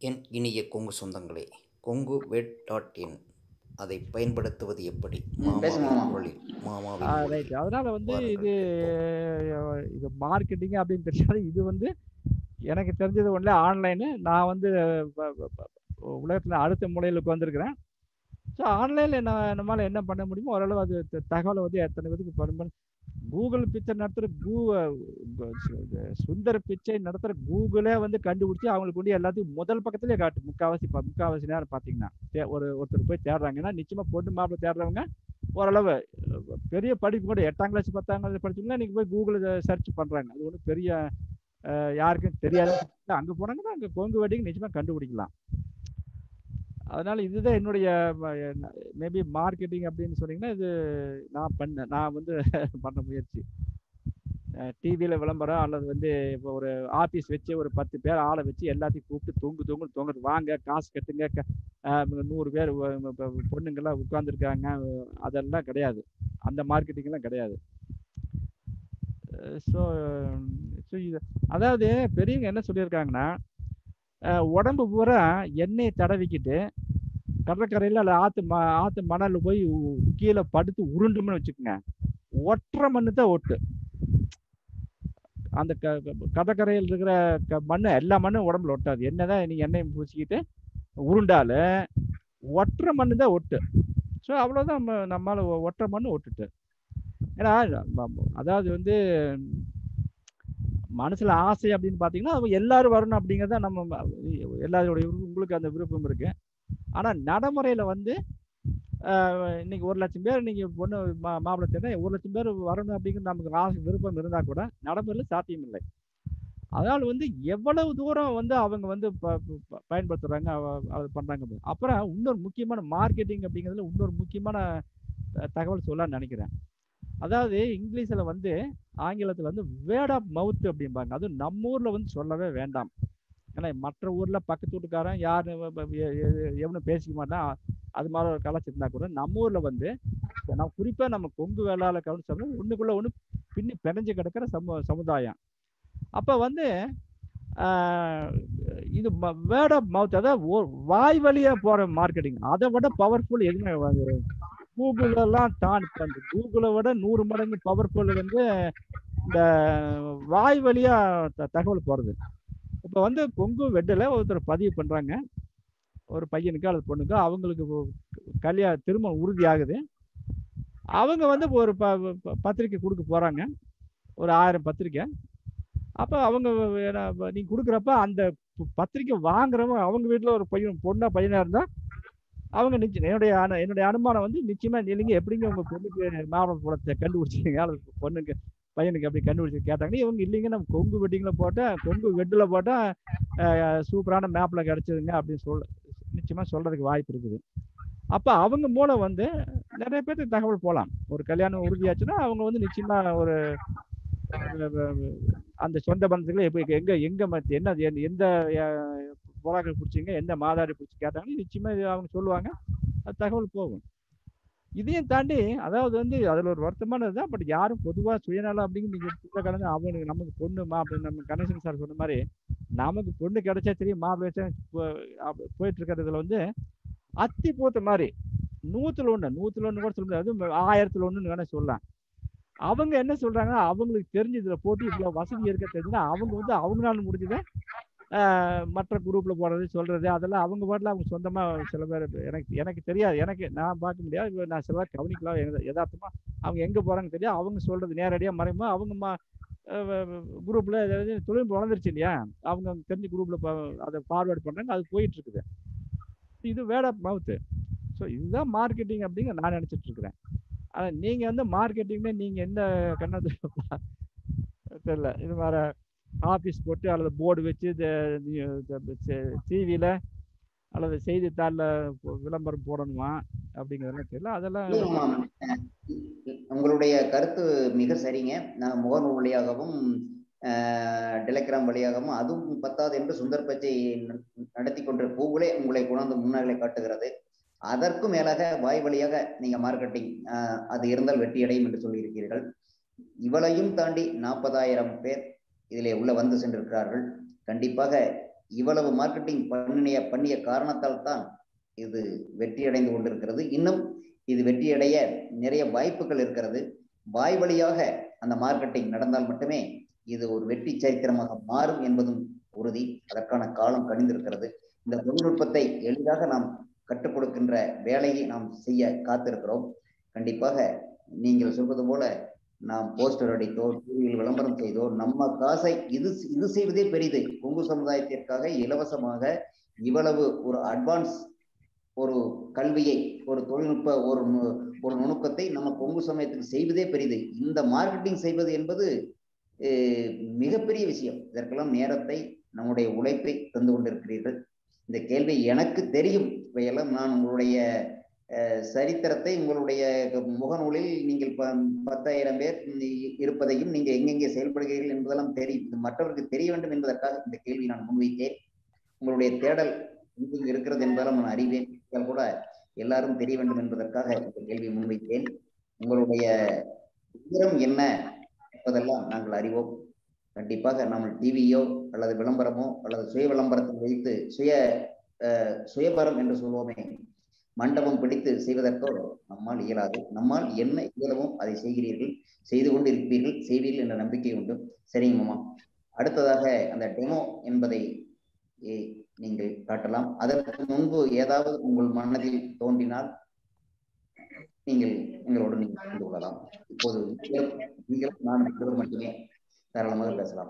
என் இனிய கொங்கு சொந்தங்களே கொங்கு வெட் dot in அதை பயன்படுத்துவது எப்படி ம், பேசுங்க மாமாவின் மாமா. குரலில் மாமாவின் ஆ குரலில். ரைட் அதனால வந்து வாருங்கள் இது கேட்போம். இது மார்க்கெட்டிங் அப்படின்னு தெரியாது இது வந்து எனக்கு தெரிஞ்சது ஒன்றும் ஆன்லைனு நான் வந்து ப- ப- ப- உலகத்துல அடுத்த மூலையில் உட்காந்துருக்கிறேன் ஸோ ஆன்லைனில் என்ன நம்மளால் என்ன பண்ண முடியுமோ ஓரளவு அது த- தகவலை வந்து எத்தனை பேருக்கு பண்ண கூகுள் பிச்சை நடத்துகிற கூ இது சுந்தர பிச்சை நடத்துகிற கூகுளே வந்து கண்டுபிடிச்சி அவங்களுக்கு வந்து எல்லாத்தையும் முதல் பக்கத்துலேயே காட்டு முக்காவாசி ப- முக்காவாசி நேரம் பார்த்தீங்கன்னா தே- ஒரு ஒருத்தர் போய் தேடுறாங்கன்னா நிச்சயமாக பொண்ணு மாப்பிள்ளை தேடுறவங்க ஓரளவு அஹ், பெரிய படிப்பு கூட எட்டாம் கிளாஸ் பத்தாம் கிளாஸ் படிச்சவங்க இன்னைக்கு போய் கூகுளில் சர்ச் பண்ணுறாங்க அது ஒன்றும் பெரிய அஹ், யாருக்கும் தெரியாத அங்கே போனாங்கன்னா அங்கே கொங்கு வெட்டிங் நிச்சயமாக கண்டுபிடிக்கலாம் அதனால இதுதான் என்னுடைய மேபி மார்க்கெட்டிங் அப்படின்னு சொன்னீங்கன்னா இது நான் பண்ண நான் வந்து பண்ண முயற்சி டிவியில் விளம்பரம் அல்லது வந்து இப்போ ஒரு ஆஃபீஸ் வச்சு ஒரு பத்து பேர் ஆளை வச்சு எல்லாத்தையும் கூப்பிட்டு தொங்கு தொங்கு தொங்குறது வாங்க காசு கட்டுங்க க- அஹ் நூறு பேர் வ- இப்ப பொண்ணுங்கெல்லாம் உட்காந்துருக்காங்க அதெல்லாம் கிடையாது அந்த மார்க்கெட்டிங்லாம் கிடையாது ஸோ ஸோ இது அதாவது பெரியவங்க என்ன சொல்லியிருக்காங்கன்னா அஹ் உடம்பு பூரா எண்ணெயை தடவிக்கிட்டு கடற்கரையில் அல்ல ஆற்று ம ஆற்று மணலில் போய் உ- கீழே படுத்து உருண்டும்னு வச்சுக்கோங்க ஒற்றை மண்ணு தான் ஒட்டு அந்த க க- கடற்கரையில் இருக்கிற க மண்ணு எல்லா மண்ணும் உடம்புல ஒட்டாது என்னதான் நீங்க எண்ணெயை பூசிக்கிட்டு உருண்டாலும் ஒற்றை மண்ணு தான் ஒட்டு ஸோ அவ்வளோதான் நம்ம நம்மளால ஒ- ஒற்றை மண்ணு ஒட்டுட்டு ஏன்னா ம- ம- அதாவது வந்து மனசுல ஆசை அப்படின்னு பார்த்தீங்கன்னா அது எல்லாரும் வரணும் அப்படிங்கிறத நம்ம ம- எல்லாருடைய விருப்பம் உங்களுக்கு அந்த விருப்பம் இருக்கு ஆனா நடைமுறையில வந்து ஆஹ், இன்னைக்கு ஒரு லட்சம் பேர் நீங்க பொண்ணு மா மாப்பிள்ளை தேட ஒரு லட்சம் பேர் வரணும் அப்படிங்கிற நமக்கு ஆசை விருப்பம் இருந்தா கூட நடைமுறையில் சாத்தியம் இல்லை அதனால வந்து எவ்வளவு தூரம் வந்து அவங்க வந்து ப- ப- ப- பயன்படுத்துறாங்க அவ- அது பண்றாங்க அப்படின்னு. அப்புறம் இன்னொரு முக்கியமான மார்க்கெட்டிங் அப்படிங்கிறதுல இன்னொரு முக்கியமான அஹ், தகவல் சொல்ல நினைக்கிறேன் அதாவது இங்கிலீஷ்ல வந்து ஆங்கிலத்துல வந்து வேர்ட் ஆஃப் மவுத் அப்படிம்பாங்க அதுவும் நம்ம ஊர்ல வந்து சொல்லவே வேண்டாம் ஏன்னா மற்ற ஊர்ல பக்கத்து வீட்டுக்காரன் யாரு வ- வ- எ- எ- எவனும் பேசிக்க மாட்டான் அது மாதிரி ஒரு கலாச்சிருந்தா கூட நம்ம ஊர்ல வந்து நம்ம குறிப்பா நம்ம கொங்கு வேளாள கவனிச்சோம்னா ஒண்ணுக்குள்ள ஒண்ணு பின்னி பிணைஞ்சு கிடக்கிற சமு சமுதாயம் அப்ப வந்து ஆஹ், இது வேர்ட் ஆஃப் மவுத் அதாவது ஓ- வாய் வழியா போற மார்க்கெட்டிங் அதை விட பவர்ஃபுல் எதுவுமே வந்து கூகுள் எல்லாம் தான் கூகுளை விட நூறு மடங்கு பவர்ஃபுல் வந்து இந்த வாய் வழியா த- தகவல் போறது இப்போ வந்து கொங்கு வெட்டில் ஒருத்தர் பதிவு பண்றாங்க ஒரு பையனுக்கு அல்லது பொண்ணுக்கு அவங்களுக்கு கல்யாண திருமணம் உறுதி ஆகுது அவங்க வந்து ஒரு ப ப- பத்திரிக்கை கொடுக்க போறாங்க ஒரு ஆயிரம் பத்திரிக்கை அப்போ அவங்க என்ன- இப்ப நீங்க கொடுக்குறப்ப அந்த ப- பத்திரிக்கை வாங்குறவங்க அவங்க வீட்டில் ஒரு பையன் பொண்ணா பையனா இருந்தா அவங்க நிச்சயம் என்னுடைய அனு என்னுடைய அனுமானம் வந்து நிச்சயமா இல்லைங்க எப்படிங்க உங்க பொண்ணுக்கு மாப்பிள படத்தை கண்டுபிடிச்சிங்க அல்லது பொண்ணுக்கு பையனுக்கு அப்படி கண்டுபிடிச்சு கேட்டாங்க இவங்க இல்லைங்க நம்ம கொங்கு வெட்டிங்ல போட்டா கொங்கு வெட்டில் போட்டா அஹ், சூப்பரான மேப்ல கிடைச்சதுங்க அப்படின்னு சொல்ல நிச்சயமா சொல்றதுக்கு வாய்ப்பு இருக்குது அப்ப அவங்க மூலம் வந்து நிறைய பேருக்கு தகவல் போகலாம் ஒரு கல்யாணம் உறுதியாச்சுன்னா அவங்க வந்து நிச்சயமா ஒரு அஹ், அந்த சொந்த பந்தத்துக்குள்ள எப்ப எங்க எங்க மத்த- என்ன எந்த- எந்த அஹ், புறாக்கள் பிடிச்சிங்க எந்த மாதாடி பிடிச்சி கேட்டாங்கன்னா நிச்சயமா இது அவங்க சொல்லுவாங்க அது தகவல் போகும் இதையும் தாண்டி அதாவது வந்து அதுல ஒரு வருத்தமானது தான் பட் யாரும் பொதுவா சுயநலம் அப்படிங்கிற நீங்க புள்ள கலந்து அவனுக்கு நமக்கு பொண்ணு மாப்பிள்ளை நம்ம கணேசன் சார் சொன்ன மாதிரி நமக்கு பொண்ணு கிடைச்சா தெரியும் மாப்பிள்ளை வச்சா போ- அப்ப போயிட்டு இருக்கிறதுல வந்து அத்தி பூத்த மாதிரி நூத்துல ஒண்ணு நூத்துல ஒண்ணு கூட சொல்ல முடியாது அதுவும் ஆயிரத்துல ஒண்ணுன்னு வேணா சொல்லலாம் அவங்க என்ன சொல்றாங்கன்னா அவங்களுக்கு தெரிஞ்சு இதுல போட்டு இவ்வளவு வசதி இருக்க தெரிஞ்சுன்னா அவங்க வந்து அவங்களால முடிஞ்சதை ஆஹ், மற்ற குரூப்ல போடுறது சொல்றது அதெல்லாம் அவங்க பாட்டுல அவங்க சொந்தமா சில பேர் எனக்கு எனக்கு தெரியாது எனக்கு நான் பார்க்க முடியாது இப்ப நான் சில பேர் கவனிக்கலாம் எத- யதார்த்தமா அவங்க எங்க போறாங்க தெரியாது அவங்க சொல்றது நேரடியா மறைமுகமா அவங்க மா குரூப்ல ஏதாவது தொழில்நுட்பம் வளர்ந்துருச்சு இல்லையா அவங்க தெரிஞ்ச குரூப்ல அதை ஃபார்வேர்ட் பண்றாங்க அது போயிட்டு இருக்குது இது வேர்ட் ஆஃப் மவுத் ஸோ இதுதான் மார்க்கெட்டிங் அப்படிங்க நான் நினைச்சிட்டு இருக்கிறேன் ஆனா நீங்க வந்து மார்க்கெட்டிங்ல நீங்க எந்த கண்ணத்துல தெரியல இது மாதிரி ஆபீஸ் போட்டு அல்லது போர்டு வச்சு டிவியில அல்லது செய்தித்தாளில் விளம்பரம் போடணுமா அப்படிங்கிறதெல்லாம் தெரியல அதெல்லாம் இல்லைங்க மாமா. அஹ் உங்களுடைய கருத்து மிக சரிங்க நான் முகநூல் வழியாகவும் அஹ், டெலிகிராம் வழியாகவும் அதுவும் பத்தாது என்று சுந்தர் பச்சை நடத்தி கொண்ட கூகுளே உங்களை கொண்டாந்து முன்னாலே காட்டுகிறது அதற்கும் மேலாக வாய் வழியாக நீங்க மார்க்கெட்டிங் அது இருந்தால் வெற்றி அடையும் என்று சொல்லியிருக்கிறீர்கள் இவளையும் தாண்டி நாற்பதாயிரம் பேர் இதிலே உள்ள வந்து சென்றிருக்கிறார்கள் கண்டிப்பாக இவ்வளவு மார்க்கெட்டிங் பண்ணிய பண்ணிய காரணத்தால் தான் இது வெற்றியடைந்து கொண்டிருக்கிறது இன்னும் இது வெற்றியடைய நிறைய வாய்ப்புகள் இருக்கிறது வாய் வழியாக அந்த மார்க்கெட்டிங் நடந்தால் மட்டுமே இது ஒரு வெற்றி சரித்திரமாக மாறும் என்பதும் உறுதி அதற்கான காலம் கணிந்திருக்கிறது இந்த தொழில்நுட்பத்தை எளிதாக நாம் கற்றுக் கொடுக்கின்ற வேலையை நாம் செய்ய காத்திருக்கிறோம் கண்டிப்பாக நீங்கள் சொல்வது போல நாம் போஸ்டர் அடித்தோ டிவியில் விளம்பரம் செய்தோ நம்ம காசை இது இது செய்வதே பெரிது கொங்கு சமுதாயத்திற்காக இலவசமாக இவ்வளவு ஒரு அட்வான்ஸ் ஒரு கல்வியை ஒரு தொழில்நுட்ப ஒரு நு- ஒரு நுணுக்கத்தை நம்ம கொங்கு சமயத்துக்கு செய்வதே பெரிது இந்த மார்க்கெட்டிங் செய்வது என்பது அஹ், மிகப்பெரிய விஷயம் இதற்கெல்லாம் நேரத்தை நம்முடைய உழைப்பை தந்து கொண்டிருக்கிறீர்கள் இந்த கேள்வி எனக்கு தெரியும் இவையெல்லாம் நான் உங்களுடைய அஹ், சரித்திரத்தை உங்களுடைய முகநூலில் நீங்கள் ப- பத்தாயிரம் பேர் இ- இருப்பதையும் நீங்க எங்கெங்கே செயல்படுகிறீர்கள் என்பதெல்லாம் தெரியும் இது மற்றவருக்கு தெரிய வேண்டும் என்பதற்காக இந்த கேள்வி நான் முன்வைத்தேன் உங்களுடைய தேடல் எங்கெங்கு இருக்கிறது என்பதெல்லாம் நான் அறிவேன் இருந்தால் கூட எல்லாரும் தெரிய வேண்டும் என்பதற்காக இந்த கேள்வியை முன்வைத்தேன் உங்களுடைய விவரம் என்ன என்பதெல்லாம் நாங்கள் அறிவோம் கண்டிப்பாக நம்ம டிவியோ அல்லது விளம்பரமோ அல்லது சுய விளம்பரத்தை வைத்து சுய அஹ், சுயபரம் என்று சொல்வோமே மண்டபம் பிடித்து செய்வதற்கோ நம்மால் இயலாது நம்மால் என்ன இயலவும் அதை செய்கிறீர்கள் செய்து கொண்டு இருப்பீர்கள் செய்வீர்கள் என்ற நம்பிக்கை உண்டு சரிங்க மாமா அடுத்ததாக அந்த டெமோ என்பதை ஏ- நீங்கள் காட்டலாம் அதற்கு முன்பு ஏதாவது உங்கள் மனதில் தோன்றினால் நீங்கள் எங்களோடு நீங்கள் கலந்து கொள்ளலாம் இப்போது நீங்கள் நீங்கள் நான் இருவர் மட்டுமே தாராளமாக பேசலாம்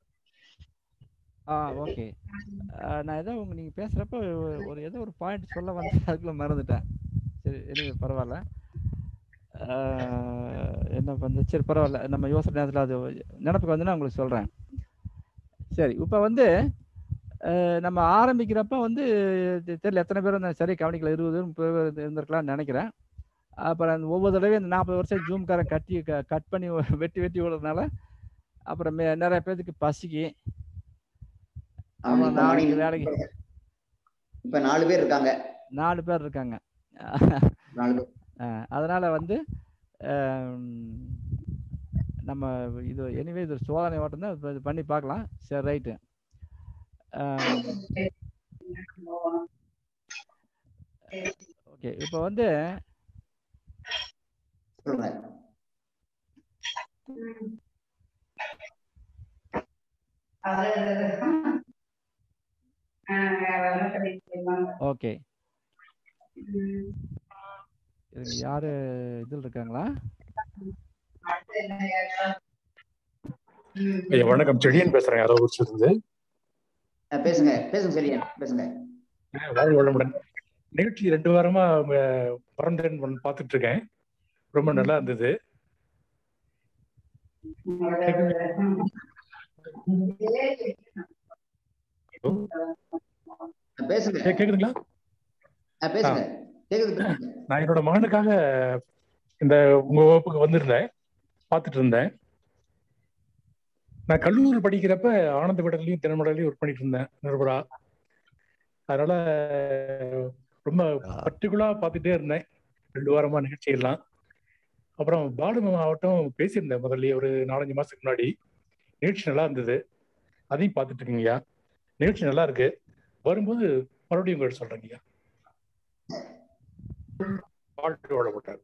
ஆ ஓகே நான் ஏதோ உங்க நீங்கள் பேசுகிறப்ப ஒரு ஏதோ ஒரு பாயிண்ட் சொல்ல வந்து அதுக்குள்ளே மறந்துட்டேன் சரி எதுவும் பரவாயில்ல ஆ, என்ன பண்ண சரி பரவாயில்ல நம்ம யோசனை நேரத்தில் அது நினப்புக்கு வந்து நான் உங்களுக்கு சொல்கிறேன் சரி இப்போ வந்து அஹ், நம்ம ஆரம்பிக்கிறப்ப வந்து தெ- தெரியல எத்தனை பேர் வந்து சரி கவனிக்கல இருபது முப்பது பேர் இருந்திருக்கலாம்னு நினைக்கிறேன் அப்புறம் அந்த ஒவ்வொரு தடவையும் இந்த நாற்பது வருஷம் ஜூம்காரன் கட்டி கட் பண்ணி வெட்டி வெட்டி விடுறதுனால அப்புறம் மே- நிறைய பேர்த்துக்கு பசிக்கு ஆமா, இப்ப நாளைக்கு மணி- வேலைக்கு இப்ப நாலு பேர் இருக்காங்க நாலு பேர் இருக்காங்க நாலு பேர் அஹ் அதனால வந்து அம், நம்ம இது எனிவே இது ஒரு சோதனை ஓட்டம் தான் இது பண்ணி பார்க்கலாம் சரி ரைட்டு ஓகே இப்போ வந்து சொல்லுங்க ஓகே இதுங்க யாரு இதில் இருக்காங்களா ஐயா வணக்கம் செடியன் பேசுறேன் யாரோ ஊர் இருந்து அஹ் பேசுங்க பேசுங்க சரியா பேசுங்க வாழ்க வளமுடன் நிகழ்ச்சி ரெண்டு வாரமா அஹ், பரந்தன் பண்ண பார்த்துட்டு இருக்கேன் ரொம்ப நல்லா இருந்தது அஹ் பேசுங்க கே- கேக்குதுங்களா அஹ் பேசுங்க கேக்குது பேசுங்க. நான் என்னோட மகனுக்காக இந்த உங்க வகுப்புக்கு வந்திருந்தேன் பார்த்துட்டு இருந்தேன் நான் கல்லூரி படிக்கிறப்ப ஆனந்த விடலையும் தினமடலையும் ஒர்க் பண்ணிட்டு இருந்தேன் நிருபரா அதனால ரொம்ப பர்டிகுலரா பார்த்துட்டே இருந்தேன் ரெண்டு வாரமா நிகழ்ச்சியெல்லாம் அப்புறம் பாலு மாவட்டம் பேசியிருந்தேன் முதல்ல ஒரு நாலஞ்சு மாசத்துக்கு முன்னாடி நிகழ்ச்சி நல்லா இருந்தது அதையும் பார்த்துட்டு இருக்கீங்கய்யா நிகழ்ச்சி நல்லா இருக்கு வரும்போது மறுபடியும் உங்கள்கிட்ட சொல்றேங்கய்யா வாழ்க்கை வளப்பட்டார்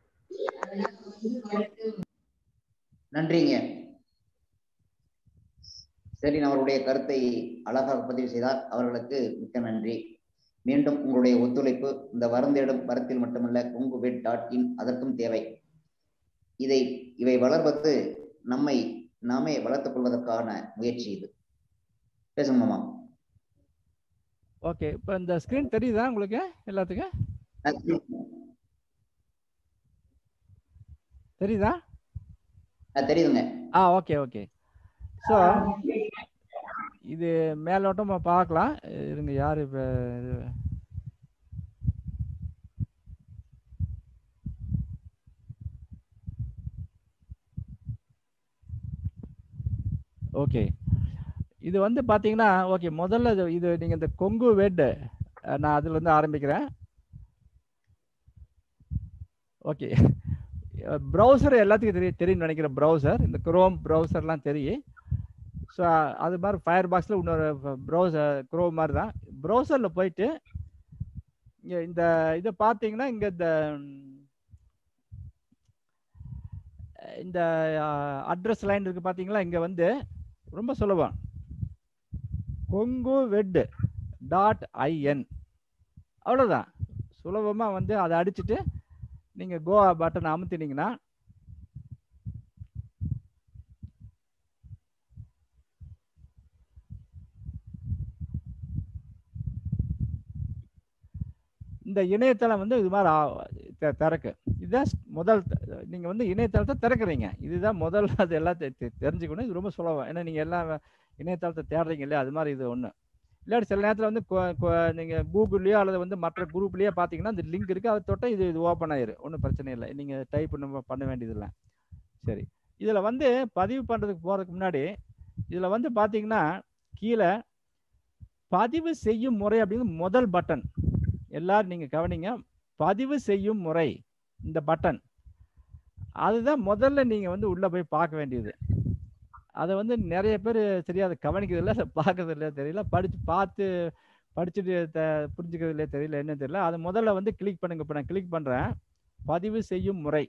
நன்றிங்க சரி அவருடைய கருத்தை அழகாக பதிவு செய்தார் அவர்களுக்கு மிக்க நன்றி மீண்டும் உங்களுடைய ஒத்துழைப்பு இந்த வரந்தேடும் வரத்தில் மட்டுமல்ல கொங்குபெட் டாட் இன் அதற்கும் தேவை இதை இவை வளர்வது நம்மை நாமே வளர்த்துக் கொள்வதற்கான முயற்சி இது பேசுங்க மாமா ஓகே இப்போ இந்த ஸ்க்ரீன் தெரியுதா உங்களுக்கு எல்லாத்துக்கும் தெரியுதா அஹ் தெரியுதுங்க ஆ ஓகே ஓகே ஸோ இது மேலோட்டமா பார்க்கலாம் இருங்க யார் இப்போ இது ஓகே இது வந்து பார்த்தீங்கன்னா ஓகே முதல்ல இது இது நீங்கள் இந்த கொங்கு வெட் நான் அதுலேருந்து ஆரம்பிக்கிறேன் ஓகே ப்ரௌசர் எல்லாத்துக்கும் தெரியும் தெரியும்னு நினைக்கிறேன் ப்ரௌசர் இந்த குரோம் ப்ரௌசர்லாம் தெரியும் ஸோ ஸோ அது மாதிரி ஃபயர் பாக்ஸில் இன்னொரு ப்ரௌசர் க்ரோ மாதிரி தான் ப்ரௌசரில் போயிட்டு இங்கே இந்த இதை பார்த்தீங்கன்னா இங்கே இந்த ம், இந்த அட்ரஸ் லைன் இருக்குது பார்த்தீங்களா இங்கே வந்து ரொம்ப சுலபம் கொங்கு வெட் டாட் ஐஎன் அவ்வளோதான் சுலபமாக வந்து அதை அடிச்சுட்டு நீங்கள் கோ பட்டனை அமுத்தினீங்கன்னா இந்த இணையதளம் வந்து இது மாதிரி ஆ- தி- திறக்கு இதுதான் ஸ்- முதல் த- நீங்க வந்து இணையதளத்தை திறக்குறீங்க இதுதான் முதல் அது எல்லாத்தையும் தெ- தெரிஞ்சுக்கணும் இது ரொம்ப சுலபம் ஏன்னா நீங்க எல்லாம் இணையதளத்தை தேடுறீங்க இல்லையா அது மாதிரி இது ஒண்ணு இல்லாட்டி சில நேரத்தில் வந்து கொ- கொ- நீங்க கூகுள்லயோ அல்லது வந்து மற்ற குரூப்லயோ பார்த்தீங்கன்னா இந்த லிங்க் இருக்கு அதை தொட்டால் இது இது ஓப்பன் ஆயிரும் ஒன்றும் பிரச்சனை இல்லை நீங்க டைப் பண்ண பண்ண வேண்டியதில்லை சரி இதுல வந்து பதிவு பண்றதுக்கு போறதுக்கு முன்னாடி இதுல வந்து பாத்தீங்கன்னா கீழே பதிவு செய்யும் முறை அப்படின்னு முதல் பட்டன் எல்லாரும் நீங்க கவனிங்க பதிவு செய்யும் முறை இந்த பட்டன் அதுதான் முதல்ல நீங்க வந்து உள்ள போய் பார்க்க வேண்டியது அதை வந்து நிறைய பேர் சரியா அதை கவனிக்கிறது இல்லை அதை பார்க்கறது இல்லையா தெரியல படிச்சு பார்த்து படிச்சுட்டு த புரிஞ்சுக்கிறது இல்லையா தெரியல என்ன தெரியல அதை முதல்ல வந்து கிளிக் பண்ணுங்க இப்போ நான் கிளிக் பண்றேன் பதிவு செய்யும் முறை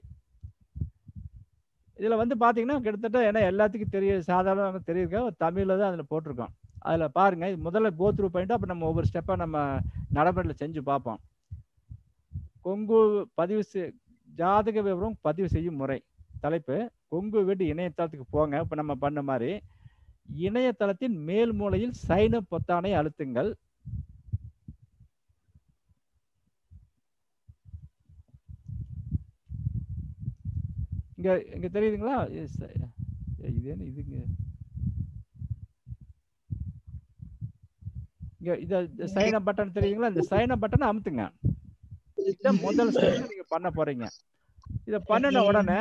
இதுல வந்து பாத்தீங்கன்னா கிட்டத்தட்ட ஏன்னா எல்லாத்துக்கும் தெரிய சாதாரண தெரியிருக்க தமிழ்ல தான் அதுல போட்டிருக்கோம் அதுல பாருங்க இது முதல்ல கோ த்ரூ பண்ணிட்டு அப்புறம் நம்ம ஒவ்வொரு ஸ்டெப்பா நம்ம நடைமுறையில் செஞ்சு பார்ப்போம் கொங்கு பதிவு செய் ஜாதக விவரம் பதிவு செய்யும் முறை தலைப்பு கொங்கு வீடு இணையதளத்துக்கு போங்க இப்போ நம்ம பண்ண மாதிரி இணையதளத்தின் மேல் மூலையில் சைன பொத்தானை அழுத்துங்கள் இங்க இங்க தெரியுதுங்களா இது ச- ஏய், இது என்ன இதுங்க இங்க இத சைன் அப் பட்டன் தெரியுங்களா இந்த சைன் அப் பட்டனை அமுத்துங்க இதான் முதல் ஸ்டெப் நீங்க பண்ண போறீங்க இத பண்ணின உடனே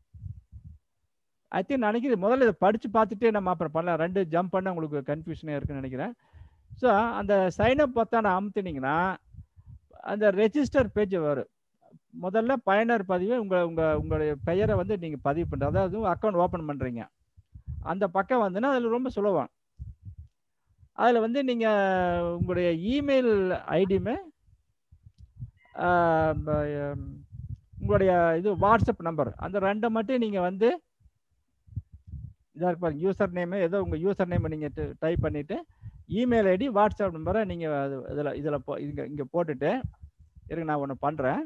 ஐ திங்க் நினைக்கிறேன் முதல்ல இதை படிச்சு பார்த்துட்டே நம்ம அப்புறம் பண்ணலாம் ரெண்டு ஜம்ப் பண்ண உங்களுக்கு கன்ஃபியூஷனே இருக்குன்னு நினைக்கிறேன் ஸோ அந்த சைன் அப் பத்தான அமுத்துனீங்கன்னா அந்த ரெஜிஸ்டர் பேஜ் வரும் முதல்ல பயனர் பதிவு உங்க உங்க உங்களுடைய பெயரை வந்து நீங்க பதிவு பண்ற அதாவது அக்கௌண்ட் ஓபன் பண்றீங்க அந்த பக்கம் வந்துன்னா அதுல ரொம்ப சுலபம் அதுல வந்து நீங்க உங்களுடைய இமெயில் ஐடியுமே உங்களுடைய இது வாட்ஸ்அப் நம்பர் அந்த ரெண்டை மட்டும் நீங்க வந்து இதா இருக்கு பாருங்க யூசர் நேம் ஏதோ உங்க யூசர் நேம் நீங்க டைப் பண்ணிட்டு இமெயில் ஐடி வாட்ஸ்அப் நம்பரை நீங்க அது இதுல இதுல போ இங்க இங்க போட்டுட்டு இருங்க நான் ஒன்று பண்றேன்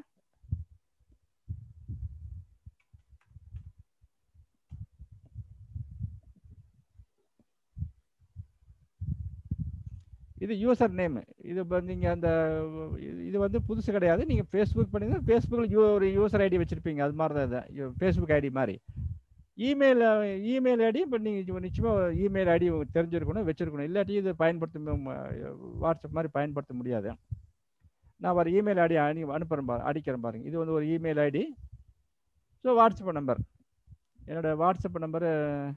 இது யூசர் நேம் இது இப்போ நீங்கள் அந்த இது- இது வந்து புதுசு கிடையாது நீங்கள் ஃபேஸ்புக் பண்ணீங்கன்னா ஃபேஸ்புக்கில் யூ ஒரு யூசர் ஐடி வச்சுருப்பீங்க அது மாதிரி தான் இது ஃபேஸ்புக் ஐடி மாதிரி இமெயில் இமெயில் ஐடி இப்போ நீங்கள் நிச்சயமாக இமெயில் ஐடி தெரிஞ்சிருக்கணும் வச்சிருக்கணும் இல்லாட்டி இது பயன்படுத்த மு- வாட்ஸ்அப் மாதிரி பயன்படுத்த முடியாது நான் ஒரு இமெயில் ஐடி அனு அனுப்புகிறேன் பாரு அடிக்கிறேன் பாருங்க இது வந்து ஒரு email ID so WhatsApp number என்னோட வாட்ஸ்அப் நம்பரு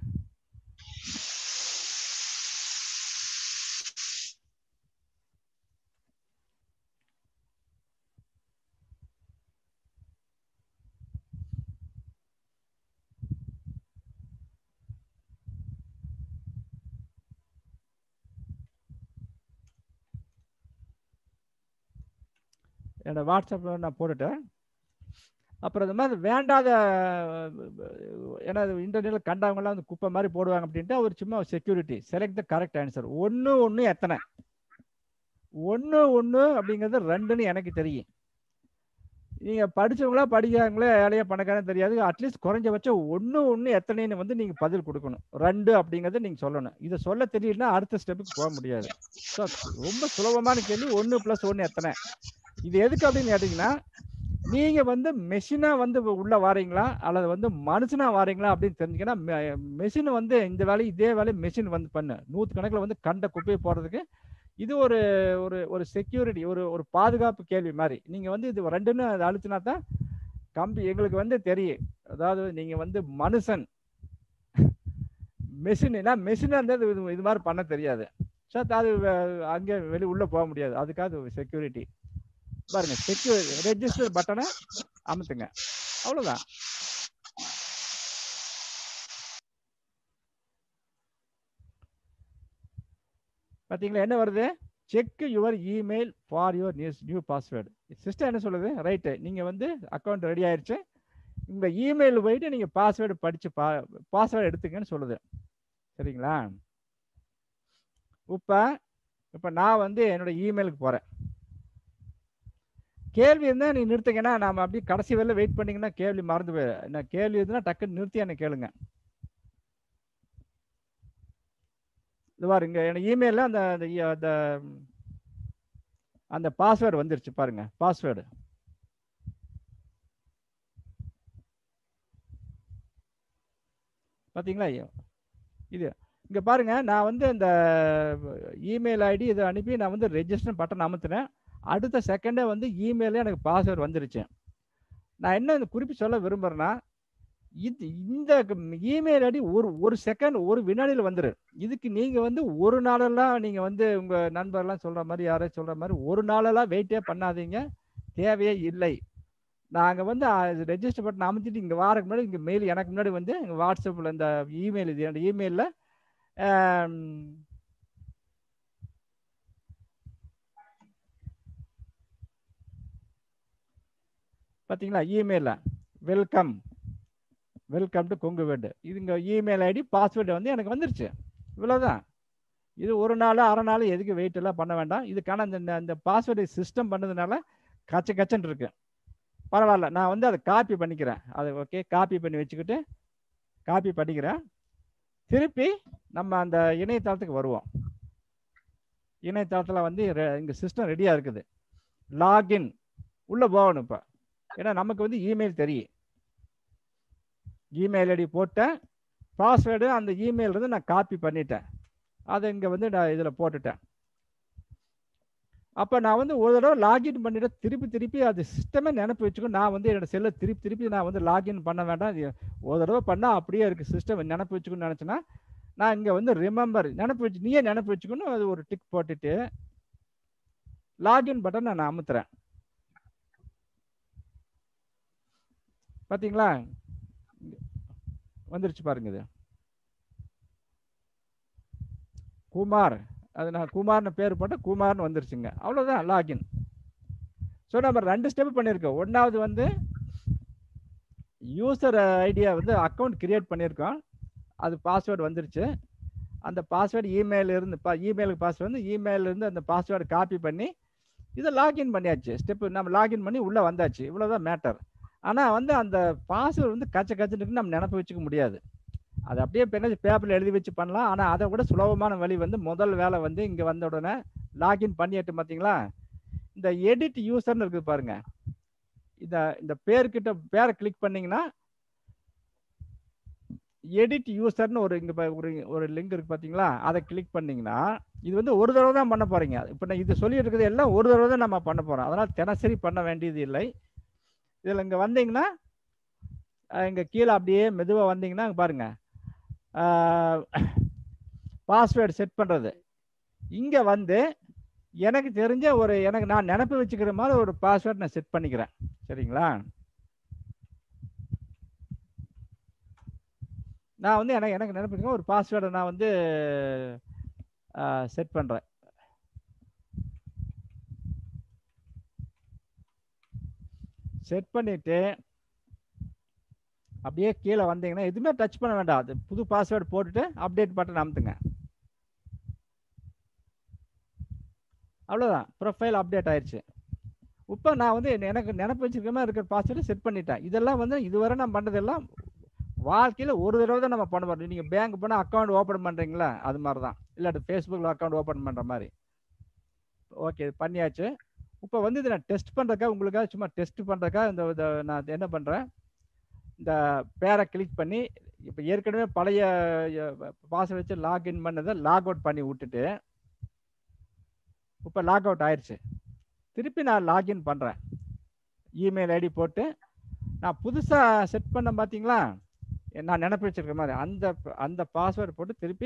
என்னோட வாட்ஸ்அப்பில் நான் போட்டுட்டேன் அப்புறம் இந்த மாதிரி வேண்டாத ஏன்னா இன்டர்நெட்டில் கண்டவங்கலாம் வந்து குப்பை மாதிரி போடுவாங்க அப்படின்ட்டு அவர் சும்மா security select the correct answer ஒன்று ஒன்று எத்தனை ஒன்று ஒன்று அப்படிங்கிறது ரெண்டுன்னு எனக்கு தெரியும் நீங்கள் படிச்சவங்களா படிக்காதவங்களா ஏழையா பணக்காரன் தெரியாது அட்லீஸ்ட் குறைஞ்சபட்சம் ஒன்று ஒன்று எத்தனைன்னு வந்து நீங்கள் பதில் கொடுக்கணும் ரெண்டு அப்படிங்கிறத நீங்கள் சொல்லணும் இதை சொல்ல தெரியலனா அடுத்த ஸ்டெப்புக்கு போக முடியாது ஸோ ரொம்ப சுலபமான கேள்வி ஒன்று ப்ளஸ் ஒன்று எத்தனை இது எதுக்கு அப்படின்னு கேட்டிங்கன்னா நீங்க வந்து மெஷினா வந்து உள்ள வாரீங்களா அல்லது வந்து மனுஷனா வாரீங்களா அப்படின்னு தெரிஞ்சுக்கன்னா மெஷின் வந்து இந்த வேலையை இதே வேலையை மெஷின் வந்து பண்ணு நூற்று கணக்கில் வந்து கண்ட குப்பையை போடுறதுக்கு இது ஒரு ஒரு ஒரு செக்யூரிட்டி ஒரு ஒரு பாதுகாப்பு கேள்வி மாதிரி நீங்க வந்து இது ரெண்டுன்னு அதை அழுத்தினா தான் கம்பி எங்களுக்கு வந்து தெரியும் அதாவது நீங்க வந்து மனுஷன் மெஷின் மெஷின் வந்து இது இது மாதிரி பண்ண தெரியாது ஸோ அது வே- அங்கே வெளியே உள்ள போக முடியாது அதுக்காக செக்யூரிட்டி பாருங்க செக்யூர் ரெஜிஸ்டர் பட்டனை அமுத்துங்க அவ்வளவுதான் பார்த்தீங்களா என்ன வருது check your email for your news new password system என்ன சொல்லுது ரைட்டு நீங்கள் வந்து அக்கௌண்ட் ரெடி ஆயிடுச்சு உங்கள் இமெயில் போயிட்டு நீங்கள் பாஸ்வேர்டு படித்து பா பாஸ்வேர்டு எடுத்துங்கன்னு சொல்லுது சரிங்களா இப்போ இப்போ நான் வந்து என்னோட இமெயிலுக்கு போகிறேன் கேள்வி இருந்தால் நீ நிறுத்துங்கன்னா நாம் அப்படியே கடைசி வரல வெயிட் பண்ணிங்கன்னா கேள்வி மறந்து போயிடும் என்ன கேள்வி இருந்தால் டக்குன்னு நிறுத்தி என்னை கேளுங்க இது பாருங்க எனக்கு இமெயிலில் அந்த அந்த இ- அந்த அந்த பாஸ்வேர்டு வந்துருச்சு பாருங்க பாஸ்வேர்டு பார்த்தீங்களா இது இங்கே பாருங்க நான் வந்து இந்த இமெயில் ஐடி இதை அனுப்பி நான் வந்து ரெஜிஸ்டர் பட்டன் அமுத்துனேன் அடுத்த செகண்டே வந்து இமெயிலே எனக்கு பாஸ்வேர்டு வந்துருச்சு நான் என்ன இந்த குறிப்பு சொல்ல விரும்புகிறேன்னா இது இந்த இமெயில் ஐடி ஒரு ஒரு செகண்ட் ஒரு வினாடியில் வந்துரு இதுக்கு நீங்கள் வந்து ஒரு நாளெல்லாம் நீங்கள் வந்து உங்கள் நண்பர்லாம் சொல்கிற மாதிரி யாரையும் சொல்கிற மாதிரி ஒரு நாளெல்லாம் வெயிட்டே பண்ணாதீங்க தேவையே இல்லை நாங்கள் வந்து ரெஜிஸ்டர் பட்டன் அமுத்திட்டு இங்கே வாரக்கு முன்னாடி இங்கே மெயில் எனக்கு முன்னாடி வந்து எங்கள் வாட்ஸ்அப்பில் இந்த இமெயில் இது என்னோட இமெயிலில் பார்த்தீங்களா இமெயிலில் welcome welcome to Kongu word இது இங்கே இமெயில் ஐடி பாஸ்வேர்டு வந்து எனக்கு வந்துருச்சு இவ்வளோதான் இது ஒரு நாள் அரை நாள் எதுக்கு வெயிட் எல்லாம் பண்ண வேண்டாம் இதுக்கான இந்த இந்த பாஸ்வேர்டு சிஸ்டம் பண்ணதுனால கச்ச கச்சன் இருக்கு பரவாயில்ல நான் வந்து அதை காப்பி பண்ணிக்கிறேன் அதை ஓகே காப்பி பண்ணி வச்சுக்கிட்டு காப்பி பண்ணிக்கிறேன் திருப்பி நம்ம அந்த இணையதளத்துக்கு வருவோம் இணையதளத்தில் வந்து இங்கே சிஸ்டம் ரெடியாக இருக்குது லாகின் உள்ளே போகணும் இப்போ ஏன்னா நமக்கு வந்து இமெயில் தெரியும் இமெயில் ஐடி போட்டேன் பாஸ்வேர்டு அந்த இமெயில் இருந்து நான் காப்பி பண்ணிட்டேன் அதை இங்கே வந்து நான் இதில் போட்டுட்டேன் அப்போ நான் வந்து ஒரு தடவை லாகின் பண்ணிட்டு திருப்பி திருப்பி அது சிஸ்டமே நினப்பு வச்சுக்கோ நான் வந்து என்னோட செல்லை திருப்பி திருப்பி நான் வந்து லாகின் பண்ண வேண்டாம் இது ஒரு தடவை பண்ணால் அப்படியே இருக்குது சிஸ்டம் நினப்பு வச்சுக்கணும்னு நினச்சேன்னா நான் இங்கே வந்து ரிமெம்பர் நினப்பு வச்சு நீயே நினப்பு வச்சுக்கணும் அது ஒரு டிக் போட்டுட்டு லாகின் பட்டன் நான் அமுத்துறேன் பார்த்தீங்களா வந்துருச்சு பாருங்க இது குமார் அது நான் குமார்னு பேர் போட்டால் குமார்னு வந்துருச்சுங்க அவ்வளோதான் லாகின் ஸோ நம்ம ரெண்டு ஸ்டெப் பண்ணியிருக்கோம் ஒன்றாவது வந்து யூசர் ஐடியா வந்து அக்கௌண்ட் கிரியேட் பண்ணியிருக்கோம் அது பாஸ்வேர்டு வந்துருச்சு அந்த பாஸ்வேர்டு இமெயில் இருந்து பா இமெயிலுக்கு பாஸ்வேர்டு வந்து இமெயில் இருந்து அந்த பாஸ்வேர்டு காப்பி பண்ணி இதை லாகின் பண்ணியாச்சு ஸ்டெப்பு நம்ம லாகின் பண்ணி உள்ளே வந்தாச்சு இவ்வளோதான் மேட்டர் ஆனால் வந்து அந்த பாஸ்வேர்டு வந்து கச்ச கச்சனுக்கு நம்ம நினப்பு வச்சுக்க முடியாது அது அப்படியே பெண்ணு பேப்பரில் எழுதி வச்சு பண்ணலாம் ஆனால் அதை விட சுலபமான வழி வந்து முதல் வேலை வந்து இங்கே வந்த உடனே லாகின் பண்ணிட்டு பார்த்தீங்களா இந்த எடிட் யூசர்னு இருக்குது பாருங்க இந்த இந்த பேர்கிட்ட பேரை கிளிக் பண்ணீங்கன்னா எடிட் யூசர்னு ஒரு இங்கே ஒரு ஒரு லிங்க் இருக்கு பார்த்தீங்களா அதை கிளிக் பண்ணீங்கன்னா இது வந்து ஒரு தடவை தான் பண்ண போறீங்க இப்போ நான் இது சொல்லிட்டு இருக்கிறது எல்லாம் ஒரு தடவை தான் நம்ம பண்ண போகிறோம் அதனால் தினசரி பண்ண வேண்டியது இல்லை இதில் இங்கே வந்தீங்கன்னா இங்கே கீழே அப்படியே மெதுவாக வந்தீங்கன்னா இங்க பாருங்க பாஸ்வேர்டு செட் பண்ணுறது இங்கே வந்து எனக்கு தெரிஞ்ச ஒரு எனக்கு நான் நினப்பு வச்சுக்கிற மாதிரி ஒரு பாஸ்வேர்டு நான் செட் பண்ணிக்கிறேன் சரிங்களா நான் வந்து எனக்கு எனக்கு நினைப்புங்க ஒரு பாஸ்வேர்டை நான் வந்து செட் பண்ணுறேன் செட் பண்ணிட்டு அப்படியே கீழே வந்தீங்கன்னா எதுவுமே டச் பண்ண வேண்டாம் அது புது பாஸ்வேர்டு போட்டுட்டு அப்டேட் பட்டன் அமுத்துங்க அவ்வளோதான் ப்ரொஃபைல் அப்டேட் ஆயிடுச்சு இப்போ நான் வந்து எனக்கு நினப்பு வச்சிருக்க மாதிரி இருக்கிற பாஸ்வேர்டு செட் பண்ணிட்டேன் இதெல்லாம் வந்து இதுவரை நான் பண்ணதெல்லாம் வாழ்க்கையில் ஒரு தடவை தான் நம்ம பண்ண போகிறோம் நீங்கள் பேங்க் போனால் அக்கௌண்ட் ஓப்பன் பண்ணுறீங்களா அது மாதிரி தான் இல்லாட்டி ஃபேஸ்புக்கில் அக்கௌண்ட் ஓப்பன் பண்ணுற மாதிரி ஓகே பண்ணியாச்சு இப்போ வந்து இதை நான் டெஸ்ட் பண்ணுறக்கா உங்களுக்காக சும்மா டெஸ்ட் பண்ணுறக்கா இந்த இதை நான் என்ன பண்ணுறேன் இந்த பேரை கிளிக் பண்ணி இப்போ ஏற்கனவே பழைய பாஸ் வச்சு லாக்இன் பண்ணதை லாக் அவுட் பண்ணி விட்டுட்டு இப்போ லாக் அவுட் ஆயிடுச்சு திருப்பி நான் லாக்இன் பண்ணுறேன் இமெயில் ஐடி போட்டு நான் புதுசாக செட் பண்ண பார்த்தீங்களா நான் நினப்பு வச்சிருக்க மாதிரி அந்த அந்த பாஸ்வேர்டு போட்டு திருப்பி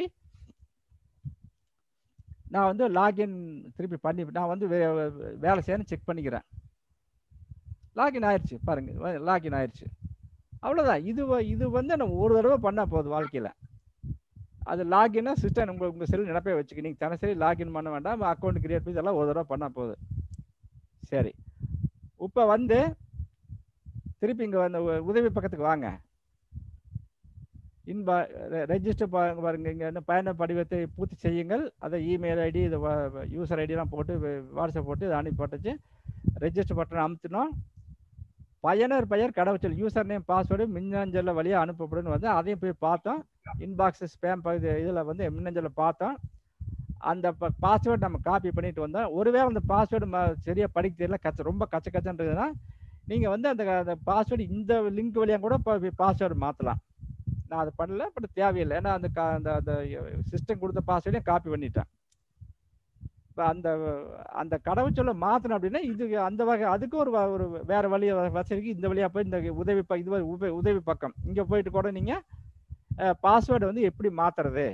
நான் வந்து லாகின் திருப்பி பண்ணி நான் வந்து வே வேலை செய்யணும் செக் பண்ணிக்கிறேன் லாகின் ஆயிடுச்சு பாருங்க லாகின் ஆயிடுச்சு அவ்வளோதான் இது இது வந்து நம்ம ஒரு தடவை பண்ணால் போதும் வாழ்க்கையில் அது லாகின்னா சிஸ்டம் உங்க உங்க செல் நினப்பே வச்சுக்க நீங்க தினசரி லாகின் பண்ண வேண்டாம் அக்கௌண்ட் கிரியேட் பண்ணி இதெல்லாம் ஒரு தடவை பண்ணா போதும் சரி இப்போ வந்து திருப்பி இங்க வந்து உ- உதவி பக்கத்துக்கு வாங்க இன்பா ரெஜிஸ்டர் பாருங்க இங்க என்ன பயண படிவத்தை பூர்த்தி செய்யுங்கள் அதை இமெயில் ஐடி இது யூசர் ஐடிலாம் போட்டு வ- வாட்ஸ்அப் போட்டு இதை அனுப்பி போட்டுச்சு ரெஜிஸ்டர் பட்டன் அமுத்தினோம் பயனர் பெயர் கடவுச்சொல் யூசர் நேம் பாஸ்வேர்டு மின்னஞ்சல் வழியாக அனுப்பப்படும் வந்து அதையும் போய் பார்த்தோம் இன்பாக்ஸ் ஸ்பேம் இது இதில் வந்து மின்னஞ்சலில் பார்த்தோம் அந்த பாஸ்வேர்டு நம்ம காப்பி பண்ணிட்டு வந்தோம் ஒருவேளை அந்த பாஸ்வேர்டு சரியாக படிக்க தெரியல கச்ச ரொம்ப கச்ச கச்சன்றதுன்னா நீங்கள் வந்து அந்த அந்த பாஸ்வேர்டு இந்த லிங்க் வழியாக கூட பாஸ்வேர்டு மாற்றலாம் நான் அதை பண்ணல பட் தேவையில்லை ஏன்னா அந்த கா- அந்த அந்த சிஸ்டம் கொடுத்த பாஸ்வேர்டையும் காப்பி பண்ணிட்டேன் இப்போ அந்த அந்த கடவுச்சொல்லை மாற்றணும் அப்படின்னா இது அந்த வகை அதுக்கு ஒரு வ- ஒரு வேற வழி வ- வசதி இருக்கு இந்த வழியா போய் இந்த உதவி ப- இது வ- உப- உதவி பக்கம் இங்க போயிட்டு கூட நீங்க பாஸ்வேர்டு வந்து எப்படி மாத்துறது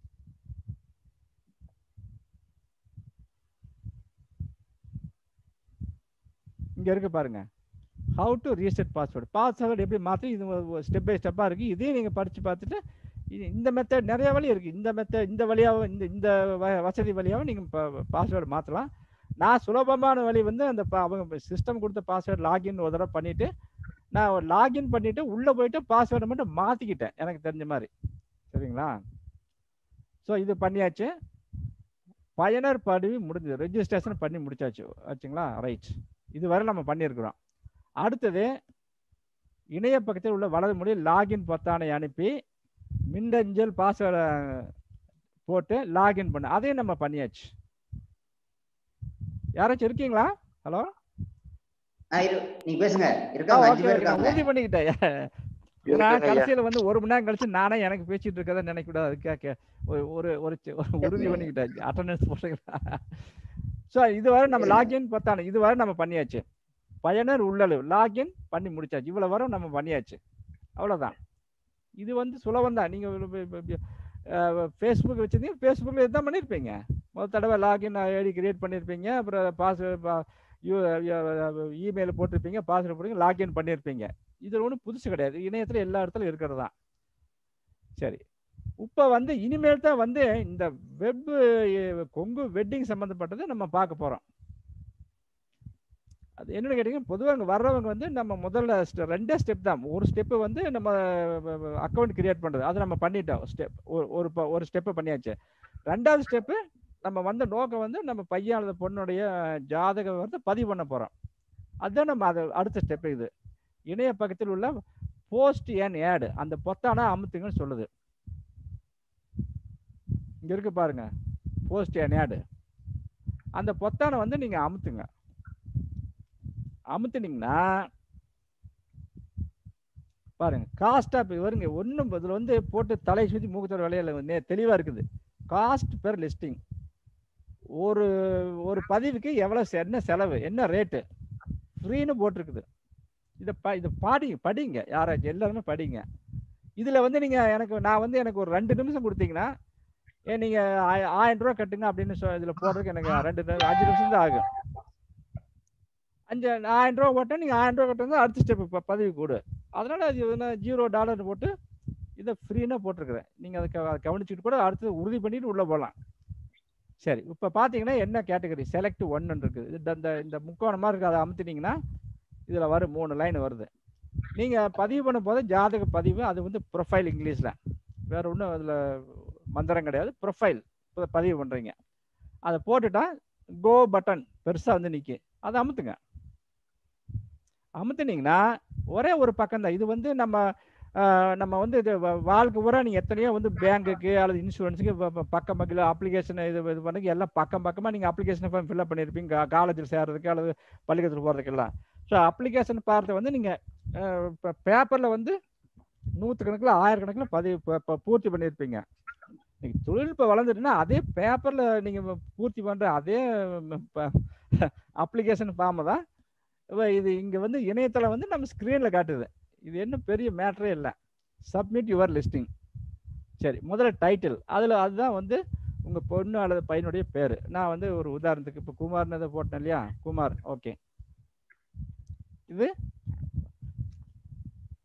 இங்க இருக்கு பாருங்க how to reset password password எப்படி மாற்றி இது ஸ்டெப் பை ஸ்டெப்பாக இருக்குது இதையும் நீங்கள் படித்து பார்த்துட்டு இது இந்த மெத்தட் நிறைய வழி இருக்குது இந்த மெத்தட் இந்த வழியாகவும் இந்த இந்த வ- வசதி வழியாகவும் நீங்கள் பாஸ்வேர்டு மாற்றலாம் நான் சுலபமான வழி வந்து அந்த ப- அவங்க சிஸ்டம் கொடுத்த பாஸ்வேர்டு லாகின் ஒரு தடவை பண்ணிவிட்டு நான் லாகின் பண்ணிவிட்டு உள்ளே போயிட்டு பாஸ்வேர்டை மட்டும் மாற்றிக்கிட்டேன் எனக்கு தெரிஞ்ச மாதிரி சரிங்களா ஸோ இது பண்ணியாச்சு பயனர் பதிவு முடிஞ்சது ரெஜிஸ்ட்ரேஷன் பண்ணி முடிச்சாச்சு ஆச்சுங்களா ரைட் இதுவரை நம்ம பண்ணியிருக்கிறோம் அடுத்தது இணைய பக்கத்தில் உள்ள வலது முடி லாகின் பொத்தானை அனுப்பி மின்னஞ்சல் பாஸ்வேர்டை போட்டு லாகின் பண்ண அதையும் நம்ம பண்ணியாச்சு யாராச்சும் இருக்கீங்களா ஹலோ ஆ, இரு நீங்க பேசுங்க இருக்காங்க அஞ்சு ஓகே பேர் ஓகே நான் இருக்காங்க உறுதி பண்ணிக்கிட்டேன் நான் கடைசியில வந்து ஒரு மணி நேரம் கழிச்சு நானே எனக்கு பேசிட்டு இருக்கதை நினைக்க கூடாது அதுக்காக ஒரு ஒரு ஒரு சி- ஒரு உறுதி பண்ணிக்கிட்டேன் அட்டண்டன்ஸ் போட்டுக்கலாம் ஸோ இதுவரை நம்ம லாகின் பார்த்தானே இதுவரை நம்ம பண்ணியாச்சு பயனர் உள்ளளவு லாகின் பண்ணி முடிச்சாச்சு இவ்வளவு வரை நம்ம பண்ணியாச்சு அவ்வளவுதான் இது வந்து சுலபம் தான் நீங்க ஃபேஸ்புக் வச்சிருந்தீங்க ஃபேஸ்புக்கில் இதுதான் பண்ணியிருப்பீங்க முதல் தடவை லாகின் ஐடி கிரியேட் பண்ணியிருப்பீங்க அப்புறம் பாஸ்வேர்டு இமெயில் போட்டிருப்பீங்க பாஸ்வேர்டு போட்டு லாகின் பண்ணியிருப்பீங்க இது ஒன்றும் புதுசு கிடையாது இணையத்தில் எல்லா இடத்துலையும் இருக்கிறது தான் சரி இப்போ வந்து இனிமேல் தான் வந்து இந்த வெப் கொங்கு வெட்டிங் சம்மந்தப்பட்டதை நம்ம பார்க்க போகிறோம் அது என்னன்னு கேட்டிங்கன்னா பொதுவாக அங்கே வர்றவங்க வந்து நம்ம முதல்ல ஸ்டெ- ரெண்டே ஸ்டெப் தான் ஒரு ஸ்டெப்பு வந்து நம்ம அக்கௌண்ட் கிரியேட் பண்ணுறது அது நம்ம பண்ணிட்டோம் ஸ்டெப் ஒரு ஒரு ப- ஒரு ஸ்டெப்பு பண்ணியாச்சு ரெண்டாவது ஸ்டெப்பு நம்ம வந்த நோக்கம் வந்து நம்ம பையன் அல்லது பொண்ணுடைய ஜாதக வந்து பதிவு பண்ண போகிறோம் அதுதான் நம்ம அது அடுத்த ஸ்டெப் இது இணைய பக்கத்தில் உள்ள போஸ்ட் ஏன் ஏடு அந்த பொத்தானை அமுத்துங்கன்னு சொல்லுது இங்க இருக்கு பாருங்க போஸ்ட் ஏன் ஏடு அந்த பொத்தானை வந்து நீங்க அமுத்துங்க அமுத்துனீங்கன்னா பாருங்க காஸ்ட் ஆஃப் வருங்க ஒன்றும் இதில் வந்து போட்டு தலை சுற்றி மூக்கத்தோட விலையில வந்து தெளிவாக இருக்குது காஸ்ட் பெர் லிஸ்டிங் ஒரு ஒரு பதிவுக்கு எவ்வளோ செ- என்ன செலவு என்ன ரேட்டு ஃப்ரீன்னு போட்டிருக்குது இதை ப இதை பாடி படிங்க யாராச்சும் எல்லாருமே படிங்க இதில் வந்து நீங்கள் எனக்கு நான் வந்து எனக்கு ஒரு ரெண்டு நிமிஷம் கொடுத்தீங்கன்னா ஏன் நீங்கள் ஆயிரம் ரூபா கட்டுங்க அப்படின்னு சொ இதில் போடுறதுக்கு எனக்கு ரெண்டு நி- அஞ்சு நிமிஷம் தான் ஆகும் அஞ்சு ஆயிரம் ரூபா போட்டால் நீங்கள் ஆயிரம் ரூபா கட்டுறது அடுத்த ஸ்டெப் பதவி கூடு அதனால் அது என்ன ஜீரோ டாலர் போட்டு இதை ஃப்ரீனா போட்டிருக்கிறேன் நீங்கள் அதை க- கவனிச்சுட்டு கூட அடுத்து உறுதி பண்ணிட்டு உள்ளே போகலாம் சரி இப்போ பார்த்தீங்கன்னா என்ன கேட்டகரி செலக்ட் ஒன்னு இருக்குது இது இந்த இந்த முக்கோணமாக இருக்குது அதை அமுத்தினீங்கன்னா இதில் வரும் மூணு லைன் வருது நீங்கள் பதிவு பண்ணும் போது ஜாதக பதிவு அது வந்து ப்ரொஃபைல் இங்கிலீஷில் வேற ஒன்றும் அதில் மந்திரம் கிடையாது ப்ரொஃபைல் பதிவு பண்ணுறீங்க அதை போட்டுட்டா கோ பட்டன் பெருசாக வந்து நிற்கி அதை அமுத்துங்க அமுத்துனீங்கன்னா ஒரே ஒரு பக்கம் தான் இது வந்து நம்ம ஆஹ், நம்ம வந்து இது வ- வாழ்க்கை பூரா நீங்கள் எத்தனையோ வந்து பேங்குக்கு அல்லது இன்சூரன்ஸுக்கு பக்கம் பக்கில் அப்ளிகேஷன் இது இது பண்ணி எல்லாம் பக்கம் பக்கமாக நீங்கள் அப்ளிகேஷன் ஃபார்ம் ஃபில்அப் பண்ணியிருப்பீங்க காலேஜில் சேர்றதுக்கு அல்லது பள்ளிக்கூடத்தில் போகிறதுக்கெல்லாம் ஸோ அப்ளிகேஷன் பார்த்து வந்து நீங்கள் இப்போ பேப்பரில் வந்து நூற்றுக்கணக்கில் ஆயிரக்கணக்கில் பதிவு ப- ப- பூர்த்தி பண்ணியிருப்பீங்க இன்னைக்கு தொழில்நுட்பம் வளர்ந்துட்டுன்னா அதே பேப்பரில் நீங்கள் பூர்த்தி பண்ணுற அதே அப்ளிகேஷன் ஃபார்மை தான் இப்ப இது இங்கே வந்து இணையதளம் வந்து நம்ம ஸ்க்ரீனில் காட்டுது இது என்ன பெரிய மேட்ரே இல்லை சப்மிட் யுவர் லிஸ்டிங் சரி முதல்ல டைட்டில் அதில் அதுதான் வந்து உங்கள் பொண்ணு அல்லது பையனுடைய பேர் நான் வந்து ஒரு உதாரணத்துக்கு இப்போ குமார்னு இதை போட்டேன் இல்லையா குமார் ஓகே இது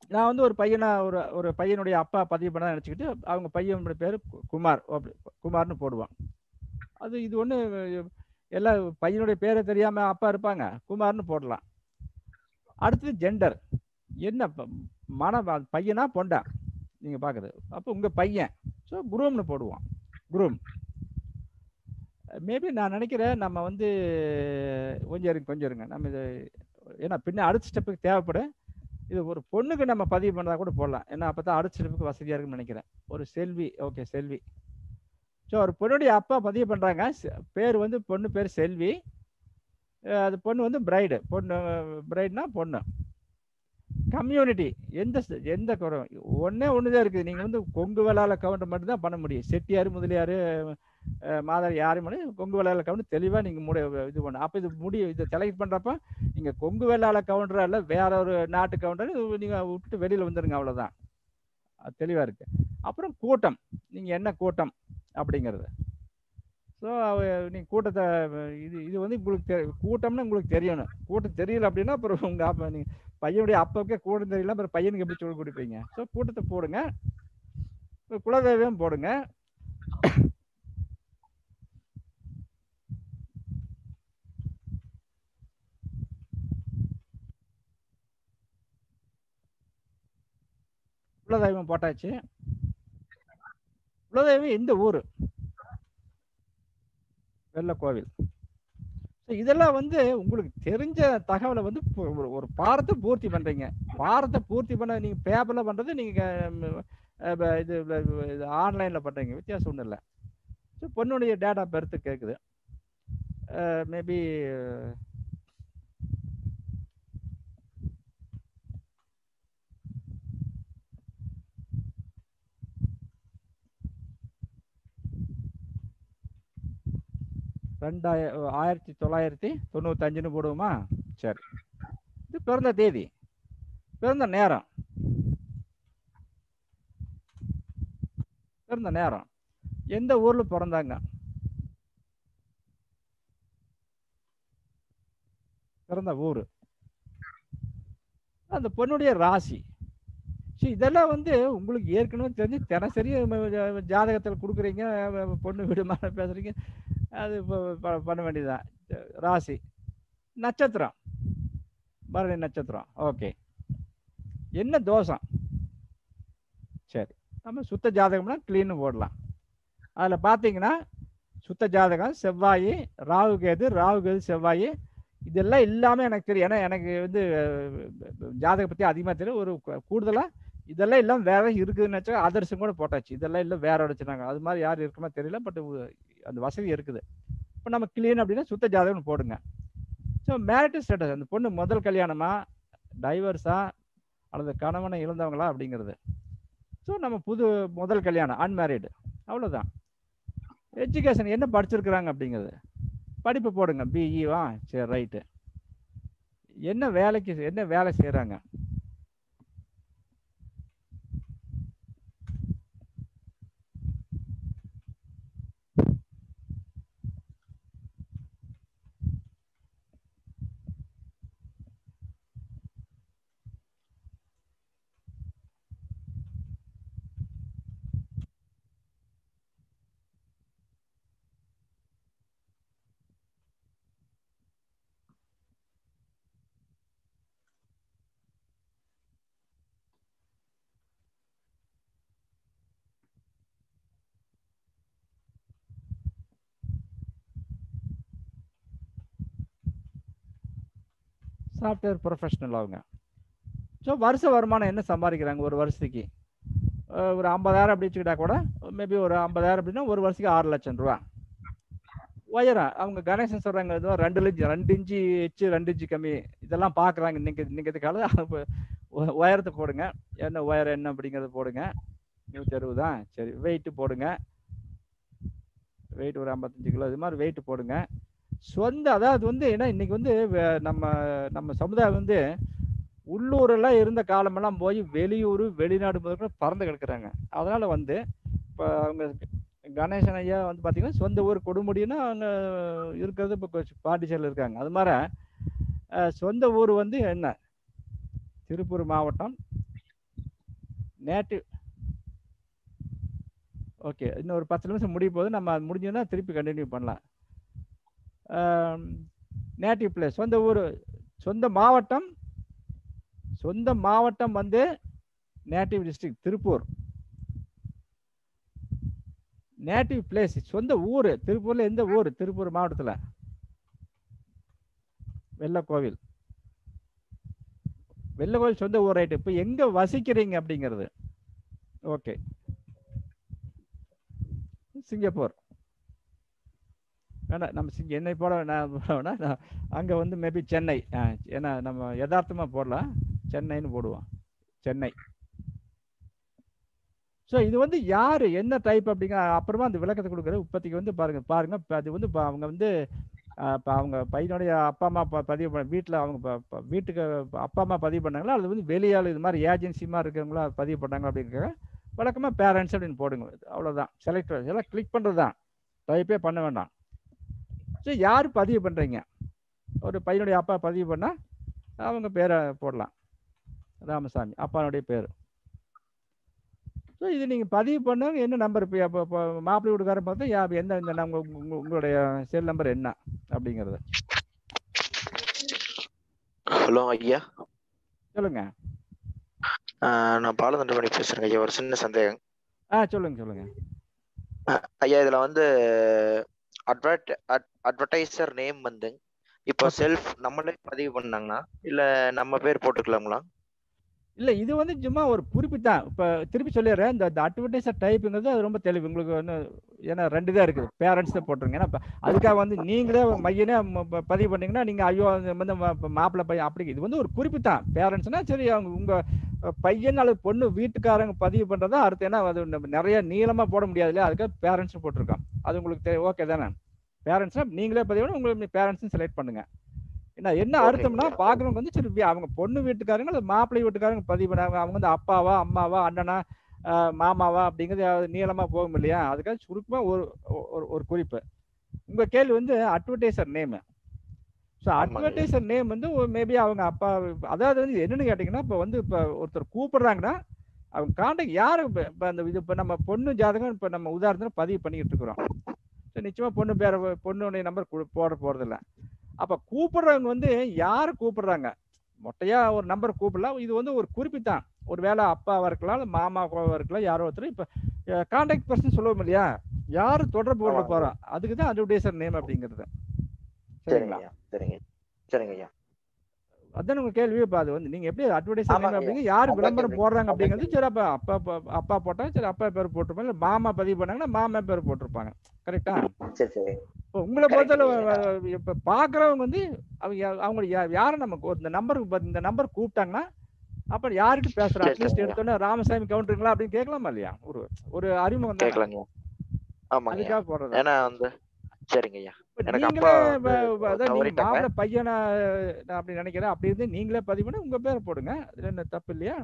நான் வந்து ஒரு பையனா ஒரு ஒரு பையனுடைய அப்பா பதிவு பண்ண நினச்சிக்கிட்டு அவங்க பையனுடைய பேர் குமார் அப்படி குமார்னு போடுவான் அது இது ஒன்று எல்லா பையனுடைய பேரை தெரியாமல் அப்பா இருப்பாங்க குமார்னு போடலாம் அடுத்தது ஜெண்டர் என்ன ப- மன பையனா பொண்டா நீங்கள் பார்க்குறது அப்போ உங்கள் பையன் ஸோ குரூம்னு போடுவோம் குரூம் மேபி நான் நினைக்கிறேன் நம்ம வந்து கொஞ்சம் இருங்க கொஞ்சம் இருங்க நம்ம இது ஏன்னா பின்ன அடுத்த ஸ்டெப்புக்கு தேவைப்படும் இது ஒரு பொண்ணுக்கு நம்ம பதிவு பண்ணதா கூட போடலாம் ஏன்னா அப்போ தான் அடுத்த ஸ்டெப்புக்கு வசதியாக இருக்குன்னு நினைக்கிறேன் ஒரு செல்வி ஓகே செல்வி ஸோ ஒரு பொண்ணுடைய அப்பா பதிவு பண்ணுறாங்க பேர் வந்து பொண்ணு பேர் செல்வி அஹ் அது பொண்ணு வந்து பிரைடு பொண்ணு பிரைட்னா பொண்ணு கம்யூனிட்டி எந்த ச- எந்த குறை ஒன்றே ஒன்று தான் இருக்குது நீங்கள் வந்து கொங்கு வேளாள கவுண்டர் மட்டும் தான் பண்ண முடியும் செட்டியார் முதலியார் அஹ் மாதார் யாரும் பண்ணி கொங்கு வேளாள கவுண்டர் தெளிவாக நீங்கள் முடி இது பண்ண அப்போ இது முடி இதை செலக்ட் பண்ணுறப்ப நீங்கள் கொங்கு வேளாள கவுண்டரா இல்லை வேற ஒரு நாட்டு கவுண்டர் நீங்கள் விட்டுட்டு வெளியில் வந்துடுங்க அவ்வளோதான் அது தெளிவாக இருக்குது அப்புறம் கூட்டம் நீங்கள் என்ன கூட்டம் அப்படிங்கிறது ஸோ நீங்கள் கூட்டத்தை இது இது வந்து உங்களுக்கு தெ கூட்டம்னு உங்களுக்கு தெரியணும் கூட்டம் தெரியல அப்படின்னா அப்புறம் உங்கள் அப்பா நீங்கள் பையனுடைய அப்பாவுக்கே கூட்டம் தெரியல அப்புறம் பையனுக்கு எப்படி சொல்லி கொடுப்பீங்க ஸோ கூட்டத்தை போடுங்க இப்ப குலதெய்வம் போடுங்க குலதெய்வம் போட்டாச்சு குலதெய்வம் எந்த ஊர் வெள்ளக்கோவில் ஸோ இதெல்லாம் வந்து உங்களுக்கு தெரிஞ்ச தகவலை வந்து பு- ஒரு- ஒரு பாடத்தை பூர்த்தி பண்ணுறீங்க பாடத்தை பூர்த்தி பண்ண நீங்கள் பேப்பரில் பண்ணுறது நீங்கள் இது இது ஆன்லைனில் பண்ணுறீங்க வித்தியாசம் ஒன்றும் இல்லை ஸோ பொண்ணுடைய டேட் ஆஃப் பர்த் கேட்குது மேபி ரெண்டாய ஆயிரத்தி தொள்ளாயிரத்தி தொண்ணூத்தஞ்சுன்னு போடுவோமா சரி இது பிறந்த தேதி பிறந்த நேரம் பிறந்த நேரம் எந்த ஊர்ல பிறந்தாங்க பிறந்த ஊர் அந்த பொண்ணுடைய ராசி சரி இதெல்லாம் வந்து உங்களுக்கு ஏற்கனவே தெரிஞ்சு தினசரி ஜாதகத்தில் கொடுக்குறீங்க அஹ் பொண்ணு விடுமான பேசுறீங்க அது ப- ப- பண்ண வேண்டியதுதான் ராசி நட்சத்திரம் பரணி நட்சத்திரம் ஓகே என்ன தோஷம் சரி நம்ம சுத்த ஜாதகம்னா க்ளீன்னு போடலாம் அதில் பார்த்தீங்கன்னா சுத்த ஜாதகம் செவ்வாய் ராகு கேது ராகு கேது செவ்வாய் இதெல்லாம் இல்லாமல் எனக்கு தெரியும் ஏன்னா எனக்கு வந்து அஹ், ஜாதகம் பற்றி அதிகமாக தெரியும் ஒரு கூடுதலாக இதெல்லாம் இல்லாமல் வேற இருக்குதுன்னு வச்சா அதர்ஸும் கூட போட்டாச்சு இதெல்லாம் இல்லை வேற வச்சுனாங்க அது மாதிரி யார் இருக்குமா தெரியல பட் அந்த வசதி இருக்குது இப்போ நம்ம கிளீன் அப்படின்னா சுத்த ஜாதகம்னு போடுங்க ஸோ மேரிட்டல் ஸ்டேட்டஸ் அந்த பொண்ணு முதல் கல்யாணமா டைவர்ஸா அல்லது கணவனை இழந்தவங்களா அப்படிங்கிறது ஸோ நம்ம புது முதல் கல்யாணம் அன்மேரிடு அவ்வளோதான் எஜுகேஷன் என்ன படிச்சிருக்கிறாங்க அப்படிங்கிறது படிப்பு போடுங்க பிஇவா சரி ரைட்டு என்ன வேலைக்கு என்ன வேலை செய்கிறாங்க சாஃப்ட்வேர் ப்ரொஃபஷனல் அவங்க ஸோ வருஷ வருமானம் என்ன சம்பாதிக்கிறாங்க ஒரு வருஷத்துக்கு அஹ் ஒரு ஐம்பதாயிரம் அப்படி வச்சுக்கிட்டா கூட மேபி ஒரு ஐம்பதாயிரம் அப்படின்னா ஒரு வருஷத்துக்கு ஆறு லட்சம் ரூபா உயரம் அவங்க கணேசன் சொல்கிறாங்க ஏதோ ரெண்டு லட்சம் ரெண்டு இன்ச்சு எச்சு ரெண்டு இன்ச்சு கம்மி இதெல்லாம் பார்க்குறாங்க இன்னைக்கு இன்னைக்கு இது காலம் உயரத்தை போடுங்க என்ன உயரம் என்ன அப்படிங்கிறத போடுங்க நூற்றி அறுபதா சரி வெயிட்டு போடுங்க வெயிட் ஒரு ஐம்பத்தஞ்சு கிலோ இது மாதிரி வெயிட் போடுங்க சொந்த அதாவது வந்து ஏன்னா இன்னைக்கு வந்து வே- நம்ம நம்ம சமுதாயம் வந்து உள்ளூரெல்லாம் இருந்த காலமெல்லாம் போய் வெளியூர் வெளிநாடு முதல்ல பறந்து கிடக்குறாங்க அதனால வந்து இப்போ அவங்க கணேசன் ஐயா வந்து பார்த்தீங்கன்னா சொந்த ஊர் கொடுமுடின்னா அவங்க இருக்கிறது இப்போ பாண்டிச்சேரியில் இருக்காங்க அது மாதிரி அஹ், சொந்த ஊர் வந்து என்ன திருப்பூர் மாவட்டம் நேட்டிவ் ஓகே இன்னும் ஒரு பத்து நிமிஷம் முடிய போது நம்ம அது முடிஞ்சதுன்னா திருப்பி கண்டினியூ பண்ணலாம் நேட்டிவ் பிளேஸ் சொந்த ஊர் சொந்த மாவட்டம் சொந்த மாவட்டம் வந்து native district Tiruppur native place சொந்த ஊர் திருப்பூர்ல எந்த ஊர் திருப்பூர் மாவட்டத்தில் வெள்ளக்கோவில் வெள்ளக்கோவில் சொந்த ஊர் ரைட்டு இப்போ எங்க வசிக்கிறீங்க அப்படிங்கிறது ஓகே சிங்கப்பூர் வேணாம் நம்ம சிங்க என்னை போட நான் போடவேணா நான் அங்கே வந்து மேபி சென்னை ஆ, ஏன்னா நம்ம யதார்த்தமாக போடலாம் சென்னைன்னு போடுவோம் சென்னை ஸோ இது வந்து யார் என்ன டைப் அப்படிங்க அப்புறமா அந்த விளக்கத்தை கொடுக்குற உற்பத்திக்கு வந்து பாருங்க பாருங்க இப்ப அது வந்து இப்ப அவங்க வந்து இப்போ அவங்க பையனுடைய அப்பா அம்மா ப- பதிவு பண்ண வீட்டில் அவங்க ப- ப- வீட்டுக்கு அப்பா அம்மா பதிவு பண்ணாங்களா அது வந்து வெளியாள் இது மாதிரி ஏஜென்சி மாதிரி இருக்கிறவங்களா பதிவு பண்ணாங்க அப்படிங்கிற வழக்கமாக பேரண்ட்ஸ் அப்படின்னு போடுங்க அவ்வளோதான் செலக்ட் எல்லாம் கிளிக் பண்ணுறது தான் டைப்பே பண்ண வேண்டாம் ஸோ யார் பதிவு பண்ணுறீங்க ஒரு பையனுடைய அப்பா பதிவு பண்ணால் அவங்க பேரை போடலாம் ராமசாமி அப்பானுடைய பேர் ஸோ இது நீங்கள் பதிவு பண்ணவங்க என்ன நம்பர் இப்போ இப்போ இப்போ மாப்பிள்ளை வீட்டுக்காரன் பார்த்தா யா எந்த இந்த நம்ம உங்க- உங்களுடைய செல் நம்பர் என்ன அப்படிங்கிறது ஹலோ ஐயா சொல்லுங்க ஆஹ் நான் பாலதண்டமணி பேசுறேங்க ஐயா ஒரு சின்ன சந்தேகம் ஆ சொல்லுங்க சொல்லுங்க ஆஹ் ஐயா இதுல வந்து அட்வர்ட் அட்வர்டைசர் நேம் வந்து இப்போ செல்ஃப் நம்மளே பதிவு பண்ணாங்கன்னா இல்ல நம்ம பேர் போட்டுக்கலாங்களா இல்லை இது வந்து சும்மா ஒரு குறிப்பு தான் இப்போ திருப்பி சொல்லிடுறேன் இந்த அட்வர்டைசர் டைப்புங்கிறது அது ரொம்ப தெளிவு உங்களுக்கு வந்து ஏன்னா ரெண்டு தான் இருக்குது பேரண்ட்ஸ் தான் போட்டுருங்க ஏன்னா இப்ப அதுக்காக வந்து நீங்களே மையனே ம- ப- பதிவு பண்ணீங்கன்னா நீங்கள் ஐயோ அது வந்து ம- ப- மாப்பிள்ளை பையன் அப்படி இது வந்து ஒரு குறிப்பு தான் பேரண்ட்ஸ்னா சரி அவங்க உங்கள் பையன் அல்லது பொண்ணு வீட்டுக்காரங்க பதிவு பண்ணுறதா அடுத்து ஏன்னா அது நம்ம நிறைய நீளமாக போட முடியாது இல்லையா அதுக்காக பேரண்ட்ஸ் போட்டிருக்கோம் அது உங்களுக்கு ஓகே தானே பேரண்ட்ஸ்னா நீங்களே பதிவு பண்ணி உங்களுக்கு பேரண்ட்ஸும் செலக்ட் பண்ணுங்க என்ன என்ன Okay, அர்த்தம்னா okay. பாக்குறவங்க வந்து சரி வி- அவங்க பொண்ணு வீட்டுக்காரங்க அல்லது மாப்பிள்ளை வீட்டுக்காரங்க பதிவு பண்ணாங்க அவங்க வந்து அப்பாவா அம்மாவா அண்ணனா ஆஹ் மாமாவா அப்படிங்கிறது அது நீளமா போகும் இல்லையா அதுக்காக சுருக்கமா ஒரு ஒரு- ஒரு குறிப்பு உங்க கேள்வி வந்து அட்வர்டைசர் நேம் ஸோ ஆமாங்க. அட்வர்டைசர் நேம் வந்து மேபி அவங்க அப்பா அதாவது வந்து என்னன்னு கேட்டிங்கன்னா இப்போ வந்து இப்போ ஒருத்தர் கூப்பிடுறாங்கன்னா அவங்க காண்டாக்ட் யாரு இப்போ இப்போ அந்த இது இப்போ நம்ம பொண்ணு ஜாதகம் இப்போ நம்ம உதாரணத்தில் பதிவு பண்ணிக்கிட்டு இருக்கிறோம் ஸோ நிச்சயமா பொண்ணு பேர பொண்ணுடைய நம்பர் போட போறதில்ல அப்ப கூப்பிடுறவங்க வந்து யார் கூப்பிடுறாங்க மொட்டையா ஒரு நம்பர் கூப்பிடலாம் இது வந்து ஒரு குறிப்பிட்டான் ஒரு வேளை அப்பாவா இருக்கலாம் இல்ல மாமாவா இருக்கலாம் யாரோ ஒருத்தர் இப்ப கான்டாக்ட் பர்சன் சொல்லுவோம் இல்லையா யாரு தொடர்பு கொள்ள ஆமாங்க. போறோம் அதுக்கு தான் அட்வர்டைசர் நேம் அப்படிங்கிறது சரிங்க சரிங்களா ஐயா சரிங்க சரிங்க ஐயா அதான் உங்க கேள்வி இப்ப அது வந்து நீங்க எப்படி அட்வர்டைசர் நேம் ஆமாங்க. அப்படிங்க யாரு அதான் விளம்பரம் கேள்வி. போடுறாங்க அதான் அப்படிங்கிறது சரி அப்ப அப்பா அப்பா- அப்பா போட்டா சரி அப்பா பேர் போட்டிருப்பாங்க இல்ல மாமா பதிவு பண்ணாங்கன்னா மாமா பேர் போட்டிருப்பாங்க கரெக்டா சரி சரி இப்போ உங்களை Correct பொறுத்தளவு இப்போ பார்க்குறவங்க வந்து அவங்க யா- அவங்க யா- யாரை நமக்கு ஒரு இந்த நம்பருக்கு ப- இந்த நம்பர் கூப்பிட்டாங்கன்னா அப்ப யார்கிட்ட பேசுறோம் சரி, அட்லீஸ்ட் சரிங்க. எடுத்தோன்னே ராமசாமி கவுண்டருங்களா அப்படின்னு கேட்கலாமா இல்லையா ஒரு ஒரு அறிமுகம் தானே. கேட்கலாங்க ஆமாங்க ஐயா அதுக்காக போடுறது ஏன்னா வந்து சரிங்க ஐயா இப்ப எனக்கு நீங்களே அப்பா இப்ப- வந்து இப்ப அதான் நீங்க தவறிட்டாங்க. மாப்பிள்ளை பையனா நான் அப்படி நினைக்கிறேன் அப்படி இருந்து நீங்களே பதிவு பண்ணி உங்க பேரை போடுங்க அதுல என்ன தப்பு இல்லையா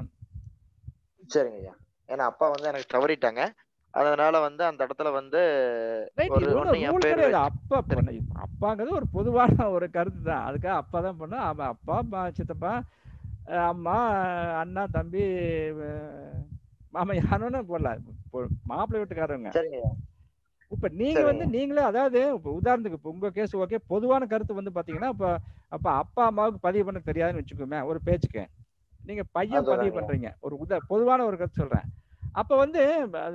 சரிங்க ஐயா ஏன்னா அப்பா வந்து எனக்கு தவறிட்டாங்க அதனால வந்து அந்த இடத்துல வந்து ரைட் ஒரு இது ஒண்ணு ஒன்றும் என் ரூல் பேர் கிடையாது வச்சு- அப்பா பண்ண அப்பாங்கிறது ஒரு பொதுவான ஒரு கருத்து தான் அதுக்காக அப்பா தான் பண்ண அவன் அப்பா அம்மா, சித்தப்பா அஹ் அம்மா அண்ணா தம்பி அஹ் மாமா யாரோன்னு போடலாம் இப்போ மாப்பிள்ளை வீட்டுக்காரங்க சரிங்க ஐயா இப்ப நீங்க வந்து நீங்களே அதாவது இப்ப உதாரணத்துக்கு இப்ப உங்க கேஸ் ஓகே பொதுவான கருத்து வந்து பாத்தீங்கன்னா இப்ப அப்ப அப்பா அம்மாவுக்கு பதிவு பண்ண தெரியாதுன்னு வச்சுக்கோமே ஒரு பேச்சுக்கு நீங்க பையன் அதுதாங்க. பதிவு பண்றீங்க ஒரு உத பொதுவான ஒரு கருத்து சொல்றேன் அப்ப வந்து அது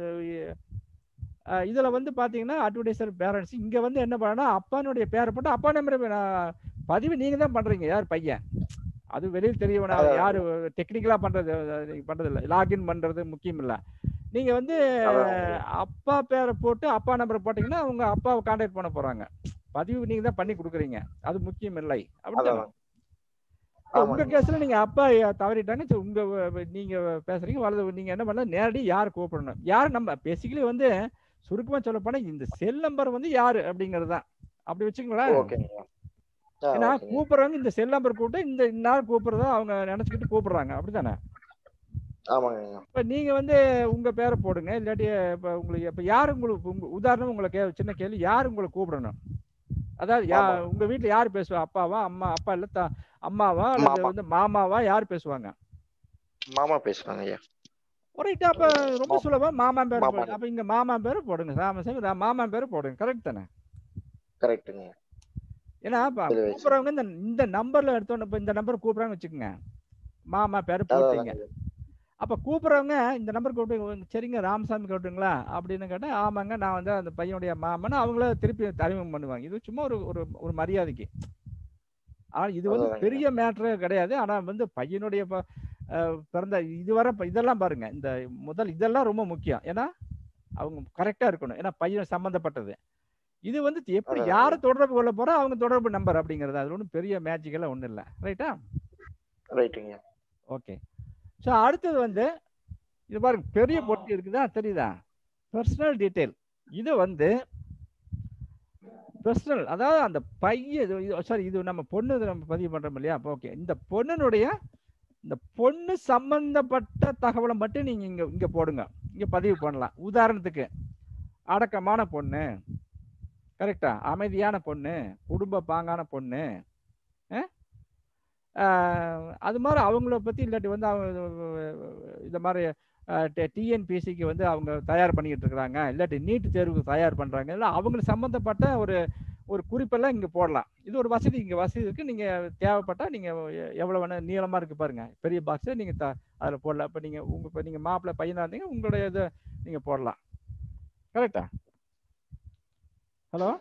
அஹ், இதுல வந்து பாத்தீங்கன்னா அட்வர்டைசர் பேரண்ட்ஸ் இங்க வந்து என்ன பண்ணா அப்பானுடைய பேரை போட்டு அப்பா நம்பர் பதிவு நீங்க தான் பண்றீங்க யார் பையன் அது வெளியில் தெரிய வேணாம் அதான். யாரு டெக்னிக்கலா பண்றது அது நீங்க பண்றது இல்ல லாகின் பண்றது முக்கியம் இல்ல நீங்க வந்து அதான். அப்பா பேரை போட்டு அப்பா நம்பரை போட்டீங்கன்னா அவங்க அப்பாவை கான்டாக்ட் பண்ண போறாங்க பதிவு நீங்க தான் பண்ணி கொடுக்குறீங்க அது முக்கியம் இல்லை அப்படித்தானே அதான். இப்ப உங்க ஆமாங்க. கேஸ்ல நீங்க அப்பா தவறிட்டாங்க சரி, உங்க வ- நீங்க பேசுறீங்க வலது நீங்க என்ன பண்ணலாம் நேரடி யார் கூப்பிடணும் யார் நம்ம பேசிக்கலி வந்து சுருக்கமா சொல்ல போனா இந்த செல் நம்பர் வந்து யாரு அப்படிங்கிறது தான் அப்படி வச்சுங்களேன் ஓகேங்க ஐயா ஆ, ஏன்னா ஓகேங்க. கூப்பிடுறவங்க இந்த செல் நம்பர் கூப்பிட்டு இந்த இன்னார் கூப்பிடுறதா அவங்க நினைச்சுக்கிட்டு கூப்பிடுறாங்க அப்படித்தானே ஆமாங்க ஐயா இப்ப நீங்க வந்து உங்க பேரை போடுங்க இல்லாட்டி இப்ப உங்களுக்கு இப்ப யாரு உங்களுக்கு உங்க உதாரணம் உங்களை கே சின்ன கேள்வி யாரு உங்களை கூப்பிடணும் அதாவது யா ஆமா. உங்க வீட்டுல யாரு பேசுவா அப்பாவா அம்மா அப்பா இல்ல த- அம்மாவா அல்லது மாமா. வந்து மாமாவா யார் பேசுவாங்க மாமா பேசுறாங்க ஐயா ரைட் அப்ப ரொம்ப மா- சுலபம் மாமான் பேர் மாமா போடுங்க அப்ப இங்க மாமான் பேர் போடுங்க ராமசாமி ரா- மாமான் பேர் போடுங்க கரெக்ட் தானே கரெக்ட்டுங்க ஏன்னா இப்ப இதுல வச்சு. கூப்பிடுறவங்க இந்த இந்த நம்பர்ல எடுத்தோன்னு இப்ப இந்த நம்பர் கூப்பிடுறாங்க வச்சுக்கோங்க மாமா பேர் போட்டீங்க அப்ப கூப்பிடுறவங்க இந்த நம்பர் கூப்பிட்டு சரிங்க ராமசாமி கூப்பிட்டுங்களா அப்படின்னு கேட்டா ஆமாங்க நான் வந்து அந்த பையனுடைய மாமன்னு அவங்கள திருப்பி அறிமுகம் பண்ணுவாங்க இது சும்மா ஒரு ஒரு ஒரு மரியாதைக்கு ஆனா இது வந்து அவ்வளவுதாங்க. பெரிய மேட்ரே கிடையாது ஆனா வந்து பையனுடைய ப- அஹ் பிறந்த இதுவரை இப்ப இதெல்லாம் பாருங்க இந்த முதல் இதெல்லாம் ரொம்ப முக்கியம் ஏன்னா அவங்க கரெக்டா இருக்கணும் ஏன்னா பையன் சம்பந்தப்பட்டது இது வந்து எப்படி அதான். யாரை தொடர்பு கொள்ள போறா அவங்க தொடர்பு நம்பர் அப்படிங்கிறது அது ஒன்றும் பெரிய மேஜிக்கெல்லாம் ஒன்றும் இல்லை ரைட்டா ரைட்டுங்க ஓகே ஸோ அடுத்தது வந்து இது பாருங்க பெரிய பொட்டி இருக்குதா தெரியுதா பர்சனல் டீட்டெயில் இது வந்து பர்சனல் அதாவது அந்த பையன் சாரி இது நம்ம பொண்ணு இது நம்ம பதிவு பண்றோம் இல்லையா ஓகே இந்த பொண்ணுனுடைய இந்த பொண்ணு சம்பந்தப்பட்ட தகவலை மட்டும் நீங்க இங்க இங்க போடுங்க இங்க பதிவு பண்ணலாம் உதாரணத்துக்கு அடக்கமான பொண்ணு கரெக்டா அமைதியான பொண்ணு குடும்ப பாங்கான பொண்ணு அஹ்? ஆஹ் அது மாதிரி அவங்கள பத்தி இல்லாட்டி வந்து அவங்க இந்த மாதிரி டிஎன்பிசிக்கு வந்து அவங்க தயார் பண்ணிக்கிட்டு இருக்கிறாங்க இல்லாட்டி நீட் தேர்வுக்கு தயார் பண்றாங்க இல்லை அவங்களுக்கு சம்மந்தப்பட்ட ஒரு ஒரு குறிப்பெல்லாம் இங்க போடலாம் இது ஒரு வசதி இங்க வசதி இருக்கு நீங்க தேவைப்பட்டா நீங்க எ- எவ்வளவு வேணா நீளமா இருக்கு பாருங்க பெரிய பாக்ஸ் நீங்க த- அதுல போடலாம் இப்ப நீங்க உங்க இப்ப நீங்க மாப்பிள்ளை பையனா இருந்தீங்க உங்களுடைய இதை நீங்க போடலாம் கரெக்டா ஹலோ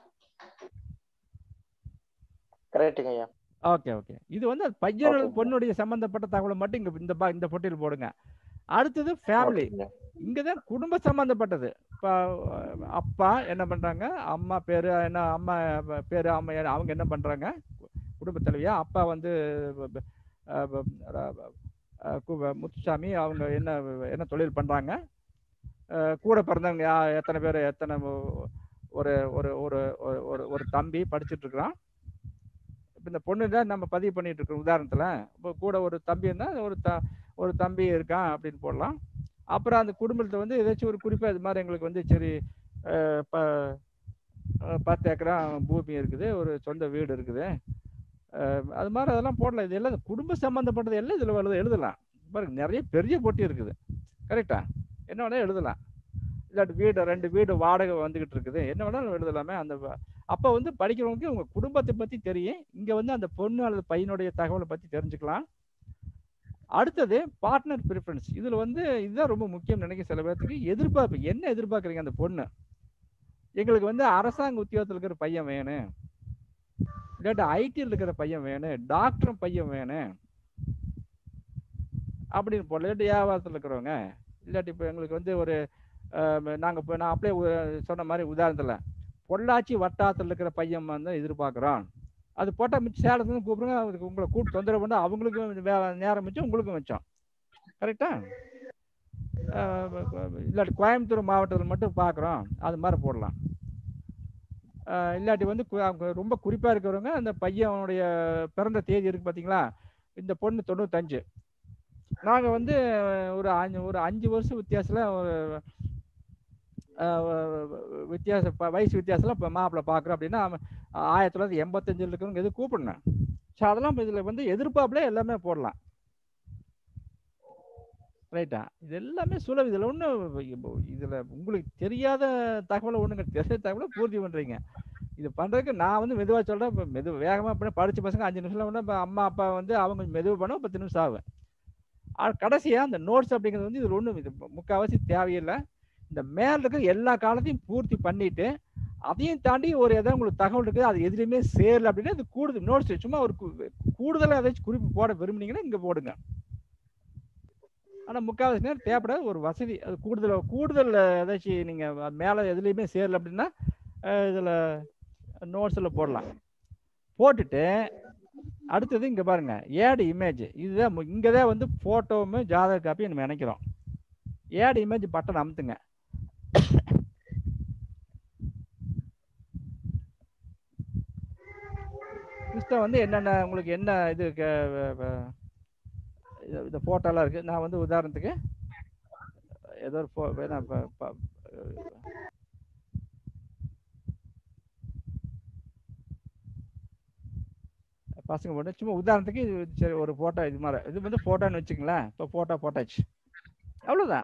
கரெக்ட்டுங்க ஐயா ஓகே ஓகே இது வந்து அது பையன் அல்லது Okay. பொண்ணுடைய சம்பந்தப்பட்ட தகவலை மட்டும் இங்க இந்த பா- இந்த பொட்டியில் போடுங்க அடுத்தது ஃபேமிலி ஓகேங்க. இங்கதான் குடும்ப சம்பந்தப்பட்டது இப்போ அப்பா என்ன பண்றாங்க அம்மா பேரு என்ன அம்மா பேரு அம்மா என்ன- அவங்க என்ன பண்றாங்க குடும்ப தலைவியா அப்பா வந்து அஹ், அஹ், அஹ், கு- முத்துசாமி அவங்க என்ன என்ன தொழில் பண்றாங்க அஹ், கூட பிறந்தவங்க யா- எத்தனை பேர் எத்தனை ஒ- ஒரு ஒரு ஒரு ஒரு- ஒரு ஒரு தம்பி படிச்சுட்டு இருக்கிறான் இப்போ இந்த பொண்ணு தான் நம்ம பதிவு பண்ணிட்டு இருக்கோம் உதாரணத்துல இப்போ கூட ஒரு தம்பி இருந்தா ஒரு த ஒரு தம்பி இருக்கான் அப்படின்னு போடலாம் அப்புறம் அந்த குடும்பத்தை வந்து ஏதாச்சும் ஒரு குறிப்பா இது மாதிரி எங்களுக்கு வந்து சரி அஹ், ப அஹ், பத்து ஏக்கரா பூமி இருக்குது ஒரு சொந்த வீடு இருக்குது அஹ், அது மாதிரி அதெல்லாம் போடலாம் இது எல்லாம் குடும்ப சம்பந்தப்பட்டது எல்லாம் இதுல எழுத எழுதலாம் பாருங்க நிறைய பெரிய போட்டி இருக்குது கரெக்டா என்ன வேணாலும் எழுதலாம் இல்லாட்டி வீடு ரெண்டு வீடு வாடகை வந்துகிட்டு இருக்குது என்ன வேணாலும் எழுதலாமே அந்த வ- அப்ப வந்து படிக்கிறவங்களுக்கு உங்க குடும்பத்தை பத்தி தெரியும் இங்க வந்து அந்த பொண்ணு அல்லது பையனுடைய தகவலை பத்தி தெரிஞ்சுக்கலாம் அடுத்தது பார்ட்னர் ப்ரிஃபரன்ஸ் இதுல வந்து இதுதான் ரொம்ப முக்கியம் நினைக்க சில பேர்த்துக்கு எதிர்பார்ப்பு என்ன எதிர்பார்க்குறீங்க அந்த பொண்ணு எங்களுக்கு வந்து அரசாங்க உத்தியோகத்தில் இருக்கிற பையன் வேணும் இல்லாட்டி ஐடியில் இருக்கிற பையன் வேணும் டாக்டர் பையன் வேணும் அப்படின்னு போல இல்லாட்டி வியாபாரத்தில் இருக்கிறவங்க இல்லாட்டி இப்போ எங்களுக்கு வந்து ஒரு நாங்கள் இப்போ நான் அப்படியே உ- சொன்ன மாதிரி உதாரணத்தில் பொள்ளாச்சி வட்டாரத்தில் இருக்கிற பையன் வந்து எதிர்பார்க்குறோம் அது போட்டால் மிச்சம் சேலத்துலேருந்து கூப்பிடுங்க அதுக்கு உங்களை கூப்பிட்டு தொந்தரவு பண்ண அவங்களுக்கும் வேலை நேரம் மிச்சம் உங்களுக்கும் மிச்சம் கரெக்டா இல்லாட்டி கோயம்புத்தூர் மாவட்டத்தில் மட்டும் பார்க்குறோம் அது மாதிரி போடலாம் அஹ் இல்லாட்டி வந்து கு- அவங்க ரொம்ப குறிப்பாக இருக்கிறவங்க அந்த பையனுடைய பிறந்த தேதி இருக்கு பார்த்தீங்களா இந்த பொண்ணு தொண்ணூத்தஞ்சு நாங்கள் வந்து ஒரு அஞ்சு ஒரு அஞ்சு வருஷம் வித்தியாசத்தில் ஒரு அஹ், வித்தியாச ப- வயசு வித்தியாசத்தில் இப்போ மாப்பிள்ளை பார்க்குறோம் அப்படின்னா அவன் ஆயிரத்தி தொள்ளாயிரத்தி எண்பத்தஞ்சில் இருக்கிறவங்க எது கூப்பிடணும் ஸோ அதெல்லாம் இதில் வந்து எதிர்பார்ப்புல எல்லாமே போடலாம் ரைட்டா இது எல்லாமே சுலபம் இதில் ஒன்றும் இதில் உங்களுக்கு தெரியாத தகவலை ஒன்றுங்க தெரியாத தகவலை பூர்த்தி பண்ணுறீங்க இது பண்ணுறதுக்கு நான் வந்து மெதுவாக சொல்கிறேன் இப்போ மெது வேகமாக பண்ண படித்த பசங்க அஞ்சு நிமிஷம் பண்ண இப்போ அம்மா அப்பா வந்து அவங்க மெதுவாக பண்ண பத்து நிமிஷம் ஆகும் ஆனால் கடைசியாக அந்த நோட்ஸ் அப்படிங்கிறது வந்து இதில் ஒன்றும் இது முக்கால்வாசி தேவையில்லை இந்த மேல இருக்க எல்லா காலத்தையும் பூர்த்தி பண்ணிட்டு அதையும் தாண்டி ஒரு ஏதாவது உங்களுக்கு தகவல் இருக்குது அது எதுலையுமே சேரல அப்படின்னா இது கூடுதல் நோட்ஸ் சும்மா ஒரு கூ- கூடுதலா ஏதாச்சும் குறிப்பு போட விரும்புனீங்கன்னா இங்க போடுங்க ஆனா முக்கால்வாசி நேரம் தேவைப்படாது ஒரு வசதி அது கூடுதல் கூடுதல் ஏதாச்சும் நீங்க அது மேல எதுலையுமே சேரல அப்படின்னா அஹ் இதுல நோட்ஸ்ல போடலாம் போட்டுட்டு அடுத்தது இங்க பாருங்க ஏடு இமேஜ் இதுதான் மு- இங்கதான் வந்து போட்டோவும் ஜாதக காப்பி நம்ம நினைக்கிறோம் ஏடு இமேஜ் பட்டன் அமுத்துங்க சிஸ்டம் வந்து என்னென்ன உங்களுக்கு என்ன இது க- வ- வ- இது- இந்த போட்டோலாம் இருக்கு நான் வந்து உதாரணத்துக்கு ஏதோ ஒரு pho- வேணா ப- ப- பசங்க போட்டு சும்மா உதாரணத்துக்கு இது சரி ஒரு போட்டோ இது மாதிரி இது வந்து போட்டோன்னு வச்சுங்களேன் இப்போ போட்டோ போட்டாச்சு அவ்வளோதான்